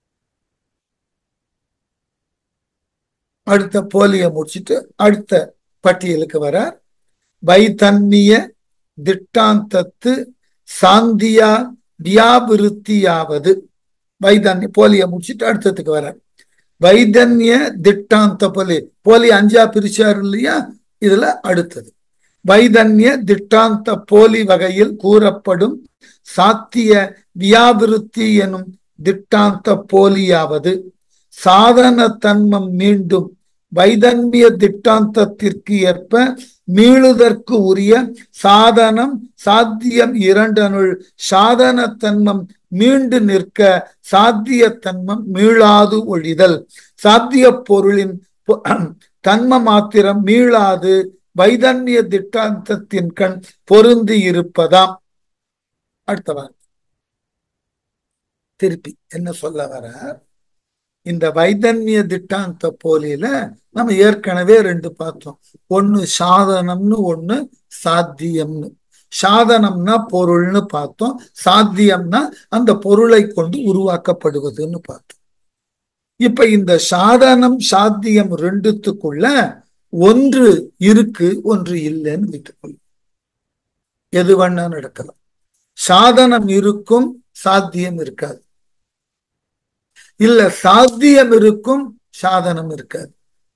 அடுத்த போலிய முடிச்சுட்டு அடுத்த பட்டியலுக்கு வரார் வைதன்னிய திட்டாந்தத்து சாந்தியா வியாபிருத்தியாவது வைதன்ய போலிய முடிச்சுட்டு அடுத்ததுக்கு வரார் வைதன்ய திட்டாந்த போலி போலி அஞ்சா பிரிச்சாரு இல்லையா இதுல அடுத்தது வைதன்ய திட்டாந்த போலி வகையில் கூறப்படும் சாத்திய வியாபிருத்தி எனும் திட்டாந்த போலியாவது சாதன தன்மம் மீண்டும் வைதன்மிய திட்டாந்தத்திற்கு ஏற்ப மீளுதற்கு உரிய சாதனம் சாத்தியம் இரண்டனுள் சாதன தன்மம் மீண்டு நிற்க சாத்திய தன்மம் மீளாது ஒழிதல் சாத்திய பொருளின் தன்ம மாத்திரம் மீளாது வைதன்ய திட்டாந்தத்தின் கண் பொருந்தி இருப்பதாம் அடுத்தவார் திருப்பி என்ன சொல்ல வர இந்த வைதன்ய திட்டாந்த போலியில நம்ம ஏற்கனவே ரெண்டு பார்த்தோம் ஒண்ணு சாதனம்னு ஒண்ணு சாத்தியம்னு சாதனம்னா பொருள்னு பார்த்தோம் சாத்தியம்னா அந்த பொருளை கொண்டு உருவாக்கப்படுவதுன்னு பார்த்தோம் இப்ப இந்த சாதனம் சாத்தியம் ரெண்டுத்துக்குள்ள ஒன்று இருக்கு ஒன்று இல்லைன்னு வைத்துக்கொள்ளும் எது வேணா நடக்கலாம் சாதனம் இருக்கும் சாத்தியம் இருக்காது இல்ல சாத்தியம் இருக்கும் சாதனம் இருக்காது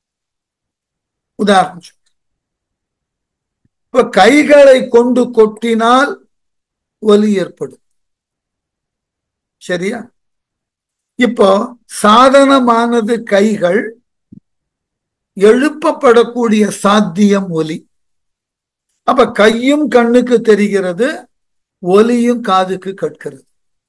உதாரணம் இப்ப கைகளை கொண்டு கொட்டினால் ஒலி ஏற்படும் சரியா இப்போ சாதனமானது கைகள் எழுப்பப்படக்கூடிய சாத்தியம் ஒலி அப்ப கையும் கண்ணுக்கு தெரிகிறது ஒலியும் காதுக்கு கேட்கிறது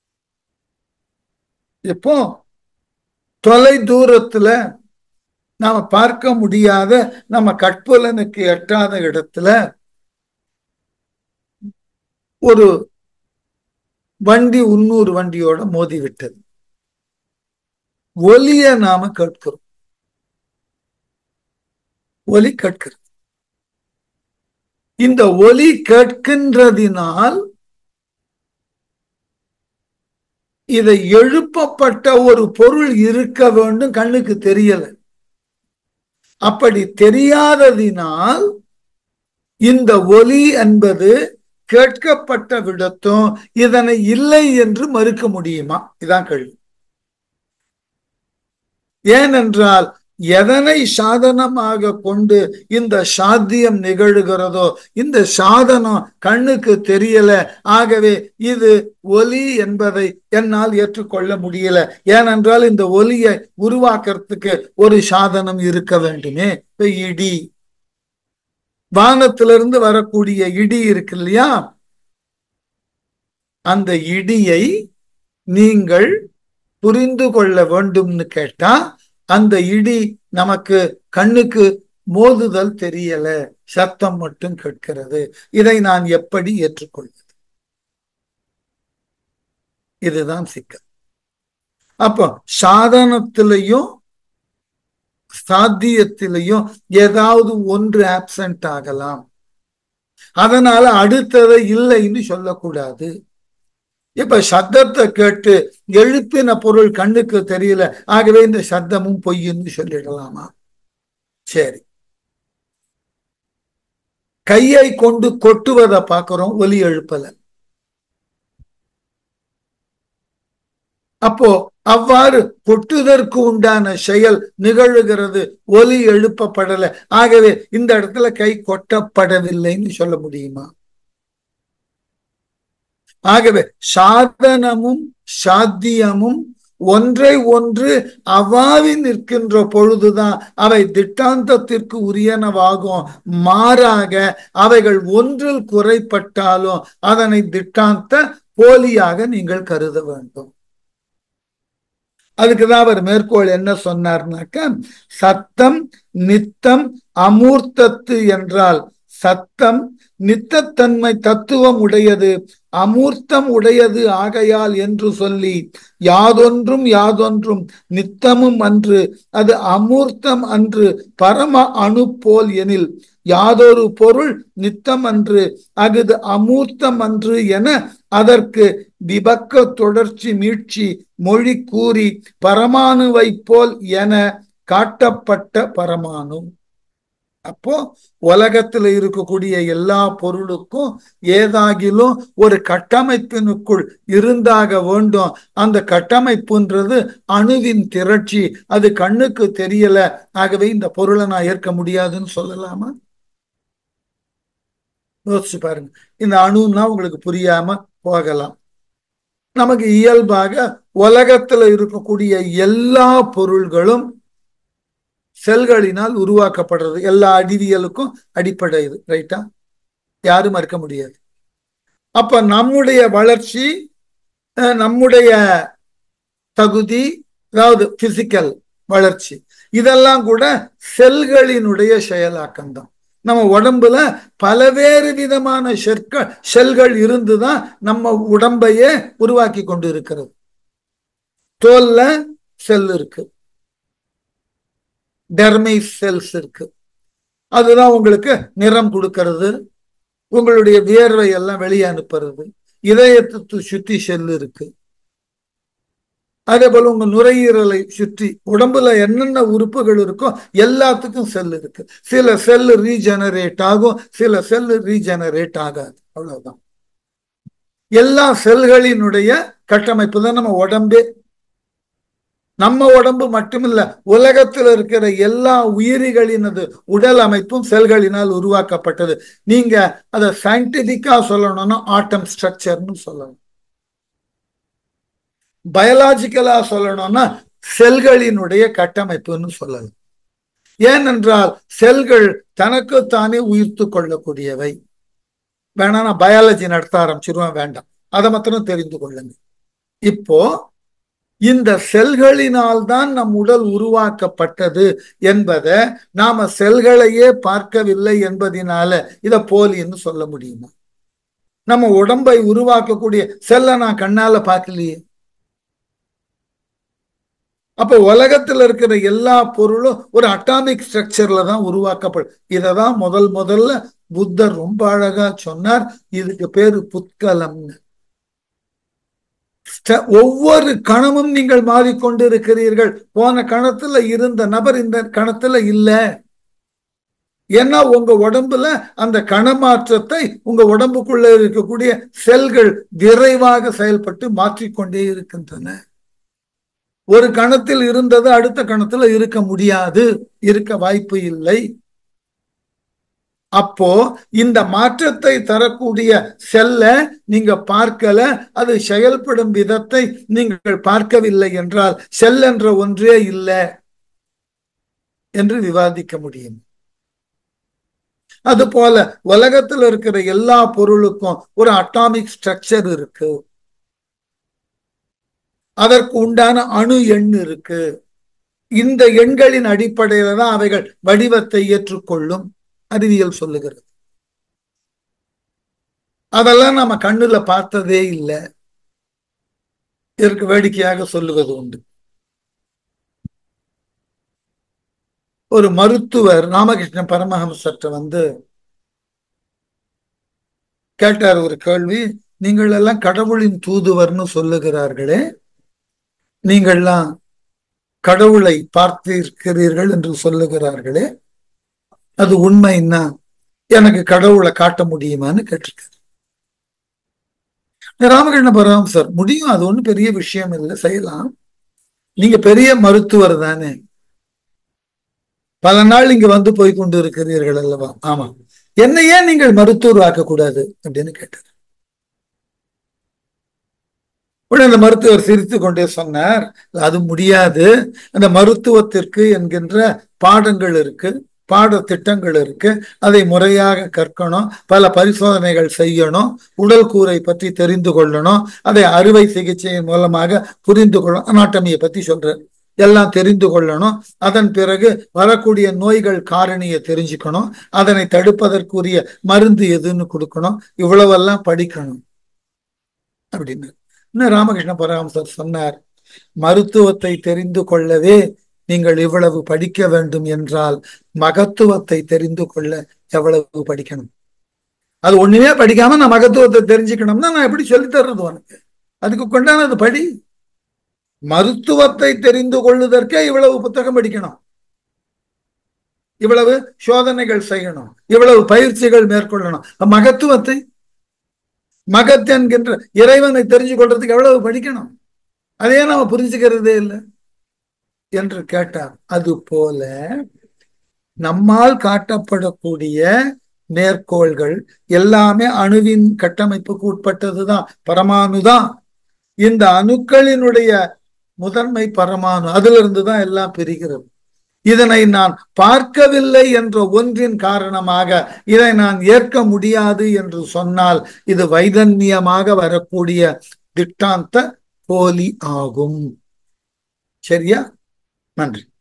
இப்போ தொலை தூரத்துல நாம பார்க்க முடியாத நம்ம கட்புலனுக்கு எட்டாத இடத்துல ஒரு வண்டி உன்னூறு வண்டியோட மோதி விட்டது ஒலிய நாம கேட்கிறோம் ஒலி கேட்கிறது இந்த ஒலி கேட்கின்றதினால் இதை எழுப்பப்பட்ட ஒரு பொருள் இருக்க வேண்டும் கண்ணுக்கு தெரியல அப்படி தெரியாததினால் இந்த ஒலி என்பது கேட்கப்பட்ட விடத்தும் இதனை இல்லை என்று மறுக்க முடியுமா இதான் கேள்வி ஏனென்றால் எதனை சாதனமாக கொண்டு இந்த சாத்தியம் நிகழுகிறதோ இந்த சாதனம் கண்ணுக்கு தெரியல ஆகவே இது ஒலி என்பதை என்னால் ஏற்றுக்கொள்ள முடியல ஏனென்றால் இந்த ஒலியை உருவாக்குறதுக்கு ஒரு சாதனம் இருக்க வேண்டுமே இப்ப இடி வானத்திலிருந்து வரக்கூடிய இடி இருக்கு இல்லையா அந்த இடியை நீங்கள் புரிந்து கொள்ள வேண்டும்னு கேட்டா அந்த இடி நமக்கு கண்ணுக்கு மோதுதல் தெரியல சத்தம் மட்டும் கேட்கிறது இதை நான் எப்படி ஏற்றுக்கொள்வது இதுதான் சிக்கல் அப்போ சாதனத்திலையும் சாத்தியத்திலையும் ஏதாவது ஒன்று ஆப்சண்ட் ஆகலாம் அதனால அடுத்ததை இல்லைன்னு சொல்லக்கூடாது இப்ப சத்தத்தை கேட்டு எழுப்பின பொருள் கண்ணுக்கு தெரியல ஆகவே இந்த சத்தமும் பொய்ன்னு சொல்லிடலாமா சரி கையை கொண்டு கொட்டுவதை பார்க்கிறோம் ஒலி எழுப்பல அப்போ அவ்வாறு கொட்டுதற்கு உண்டான செயல் நிகழுகிறது ஒலி எழுப்பப்படல ஆகவே இந்த இடத்துல கை கொட்டப்படவில்லைன்னு சொல்ல முடியுமா ஆகவே சாதனமும் சாத்தியமும் ஒன்றை ஒன்று அவாவி நிற்கின்ற பொழுதுதான் அவை திட்டாந்தத்திற்கு உரியனவாகும் மாறாக அவைகள் ஒன்றில் குறைப்பட்டாலும் அதனை திட்டாந்த போலியாக நீங்கள் கருத வேண்டும் அதுக்குதான் அவர் மேற்கோள் என்ன சொன்னார்னாக்க சத்தம் நித்தம் அமூர்த்தத்து என்றால் சத்தம் நித்தத்தன்மை தத்துவம் உடையது அமூர்த்தம் உடையது ஆகையால் என்று சொல்லி யாதொன்றும் யாதொன்றும் நித்தமும் அன்று அது அமூர்த்தம் அன்று பரம அணு போல் எனில் யாதொரு பொருள் நித்தம் அன்று அகுது அமூர்த்தம் அன்று என அதற்கு விபக்க தொடர்ச்சி மீட்சி மொழி கூறி பரமாணுவை போல் என காட்டப்பட்ட பரமானு அப்போ உலகத்துல இருக்கக்கூடிய எல்லா பொருளுக்கும் ஏதாகிலும் ஒரு கட்டமைப்பினுக்குள் இருந்தாக வேண்டும் அந்த கட்டமைப்புன்றது அணுவின் திரட்சி அது கண்ணுக்கு தெரியல ஆகவே இந்த பொருளை நான் ஏற்க முடியாதுன்னு சொல்லலாமா யோசிச்சு பாருங்க இந்த அணுன்னா உங்களுக்கு புரியாம போகலாம் நமக்கு இயல்பாக உலகத்துல இருக்கக்கூடிய எல்லா பொருள்களும் செல்களினால் உருவாக்கப்படுறது எல்லா அறிவியலுக்கும் அடிப்படை இது ரைட்டா யாரும் மறுக்க முடியாது அப்ப நம்முடைய வளர்ச்சி நம்முடைய தகுதி அதாவது பிசிக்கல் வளர்ச்சி இதெல்லாம் கூட செல்களினுடைய செயலாக்கம் தான் நம்ம உடம்புல பலவேறு விதமான செற்கள் செல்கள் இருந்துதான் நம்ம உடம்பையே உருவாக்கி கொண்டு இருக்கிறது தோல்ல செல் இருக்கு டெர்மை செல்ஸ் இருக்கு அதுதான் உங்களுக்கு நிறம் கொடுக்கறது உங்களுடைய வியர்வை எல்லாம் வெளியே அனுப்புறது இதயத்தை சுத்தி செல் இருக்கு அதே போல உங்க நுரையீரலை சுற்றி உடம்புல என்னென்ன உறுப்புகள் இருக்கோ எல்லாத்துக்கும் செல் இருக்கு சில செல் ரீஜெனரேட் ஆகும் சில செல் ரீஜெனரேட் ஆகாது அவ்வளவுதான் எல்லா செல்களினுடைய கட்டமைப்பு தான் நம்ம உடம்பே நம்ம உடம்பு மட்டுமில்ல உலகத்தில் இருக்கிற எல்லா உயிரிகளினது உடல் அமைப்பும் செல்களினால் உருவாக்கப்பட்டது நீங்க அதை சயின்டிபிக்கா சொல்லணும்னா ஆட்டம் ஸ்ட்ரக்சர்னு சொல்லணும் பயாலாஜிக்கலா சொல்லணும்னா செல்களினுடைய கட்டமைப்புன்னு சொல்லலாம் ஏனென்றால் செல்கள் தனக்குத்தானே உயிர்த்து கொள்ளக்கூடியவை வேணா நான் பயாலஜி நடத்த ஆரம்பிச்சிருவேன் வேண்டாம் அதை மாத்திரம் தெரிந்து கொள்ளுங்க இப்போ இந்த செல்களினால் தான் நம் உடல் உருவாக்கப்பட்டது என்பதை நாம செல்களையே பார்க்கவில்லை என்பதினால இத போலின்னு சொல்ல முடியுமா நம்ம உடம்பை உருவாக்கக்கூடிய செல்லை நான் கண்ணால பார்க்கலையே அப்ப உலகத்துல இருக்கிற எல்லா பொருளும் ஒரு அட்டாமிக் ஸ்ட்ரக்சர்ல தான் உருவாக்கப்படும் இததான் முதல் முதல்ல புத்தர் ரொம்ப அழகா சொன்னார் இதுக்கு பேரு புத்கலம்னு ஒவ்வொரு கணமும் நீங்கள் மாறிக்கொண்டு இருக்கிறீர்கள் போன கணத்துல இருந்த நபர் இந்த கணத்துல இல்ல ஏன்னா உங்க உடம்புல அந்த கணமாற்றத்தை உங்க உடம்புக்குள்ள இருக்கக்கூடிய செல்கள் விரைவாக செயல்பட்டு மாற்றிக்கொண்டே இருக்கின்றன ஒரு கணத்தில் இருந்தது அடுத்த கணத்துல இருக்க முடியாது இருக்க வாய்ப்பு இல்லை அப்போ இந்த மாற்றத்தை தரக்கூடிய செல்ல நீங்க பார்க்கல அது செயல்படும் விதத்தை நீங்கள் பார்க்கவில்லை என்றால் செல் என்ற ஒன்றே இல்லை என்று விவாதிக்க முடியும் அது போல உலகத்தில் இருக்கிற எல்லா பொருளுக்கும் ஒரு அட்டாமிக் ஸ்ட்ரக்சர் இருக்கு அதற்கு உண்டான அணு எண் இருக்கு இந்த எண்களின் அடிப்படையில தான் அவைகள் வடிவத்தை ஏற்றுக்கொள்ளும் அறிவியல் சொல்லுகிறது அதெல்லாம் நம்ம கண்ணுல பார்த்ததே இல்லை இதற்கு வேடிக்கையாக சொல்லுவது உண்டு ஒரு மருத்துவர் ராமகிருஷ்ண பரமஹம்சற்ற வந்து கேட்டார் ஒரு கேள்வி நீங்கள் எல்லாம் கடவுளின் தூதுவர்னு சொல்லுகிறார்களே நீங்கள்லாம் கடவுளை பார்த்திருக்கிறீர்கள் என்று சொல்லுகிறார்களே அது உண்மைன்னா எனக்கு கடவுளை காட்ட முடியுமான்னு கேட்டிருக்காரு ராமகிருஷ்ண பரமஹம்சர் முடியும் அது ஒண்ணும் பெரிய விஷயம் இல்லை செய்யலாம் நீங்க பெரிய மருத்துவர் தானே பல நாள் இங்க வந்து போய் கொண்டு இருக்கிறீர்கள் அல்லவா ஆமா என்ன ஏன் நீங்கள் மருத்துவர் ஆக்க கூடாது அப்படின்னு கேட்டார் உடனே அந்த மருத்துவர் சிரித்து கொண்டே சொன்னார் அது முடியாது அந்த மருத்துவத்திற்கு என்கின்ற பாடங்கள் இருக்கு பாட திட்டங்கள் இருக்கு அதை முறையாக கற்கணும் பல பரிசோதனைகள் செய்யணும் உடல் கூரை பற்றி தெரிந்து கொள்ளணும் அதை அறுவை சிகிச்சையின் மூலமாக புரிந்து கொள்ளணும் அனாட்டமியை பத்தி சொல்றார் எல்லாம் தெரிந்து கொள்ளணும் அதன் பிறகு வரக்கூடிய நோய்கள் காரணியை தெரிஞ்சுக்கணும் அதனை தடுப்பதற்குரிய மருந்து எதுன்னு கொடுக்கணும் இவ்வளவெல்லாம் படிக்கணும் அப்படின்னு இன்னும் ராமகிருஷ்ண பரமஹம்சர் சொன்னார் மருத்துவத்தை தெரிந்து கொள்ளவே நீங்கள் இவ்வளவு படிக்க வேண்டும் என்றால் மகத்துவத்தை தெரிந்து கொள்ள எவ்வளவு படிக்கணும் அது ஒண்ணுமே படிக்காம நான் மகத்துவத்தை தெரிஞ்சுக்கணும்னா நான் எப்படி சொல்லி தர்றது உனக்கு அதுக்கு கொண்டானது படி மருத்துவத்தை தெரிந்து கொள்வதற்கே இவ்வளவு புத்தகம் படிக்கணும் இவ்வளவு சோதனைகள் செய்யணும் இவ்வளவு பயிற்சிகள் மேற்கொள்ளணும் மகத்துவத்தை மகத் என்கின்ற இறைவனை தெரிஞ்சு கொள்றதுக்கு எவ்வளவு படிக்கணும் அதே நாம புரிஞ்சுக்கிறதே இல்லை என்று கேட்டார் அது போல நம்மால் காட்டப்படக்கூடிய நேர்கோள்கள் எல்லாமே அணுவின் கட்டமைப்புக்கு உட்பட்டதுதான் பரமாணுதான் இந்த அணுக்களினுடைய முதன்மை பரமாணு அதுல இருந்துதான் எல்லாம் பிரிகிறது இதனை நான் பார்க்கவில்லை என்ற ஒன்றின் காரணமாக இதை நான் ஏற்க முடியாது என்று சொன்னால் இது வைதன்யமாக வரக்கூடிய திட்டாந்த போலி ஆகும் சரியா நன்றி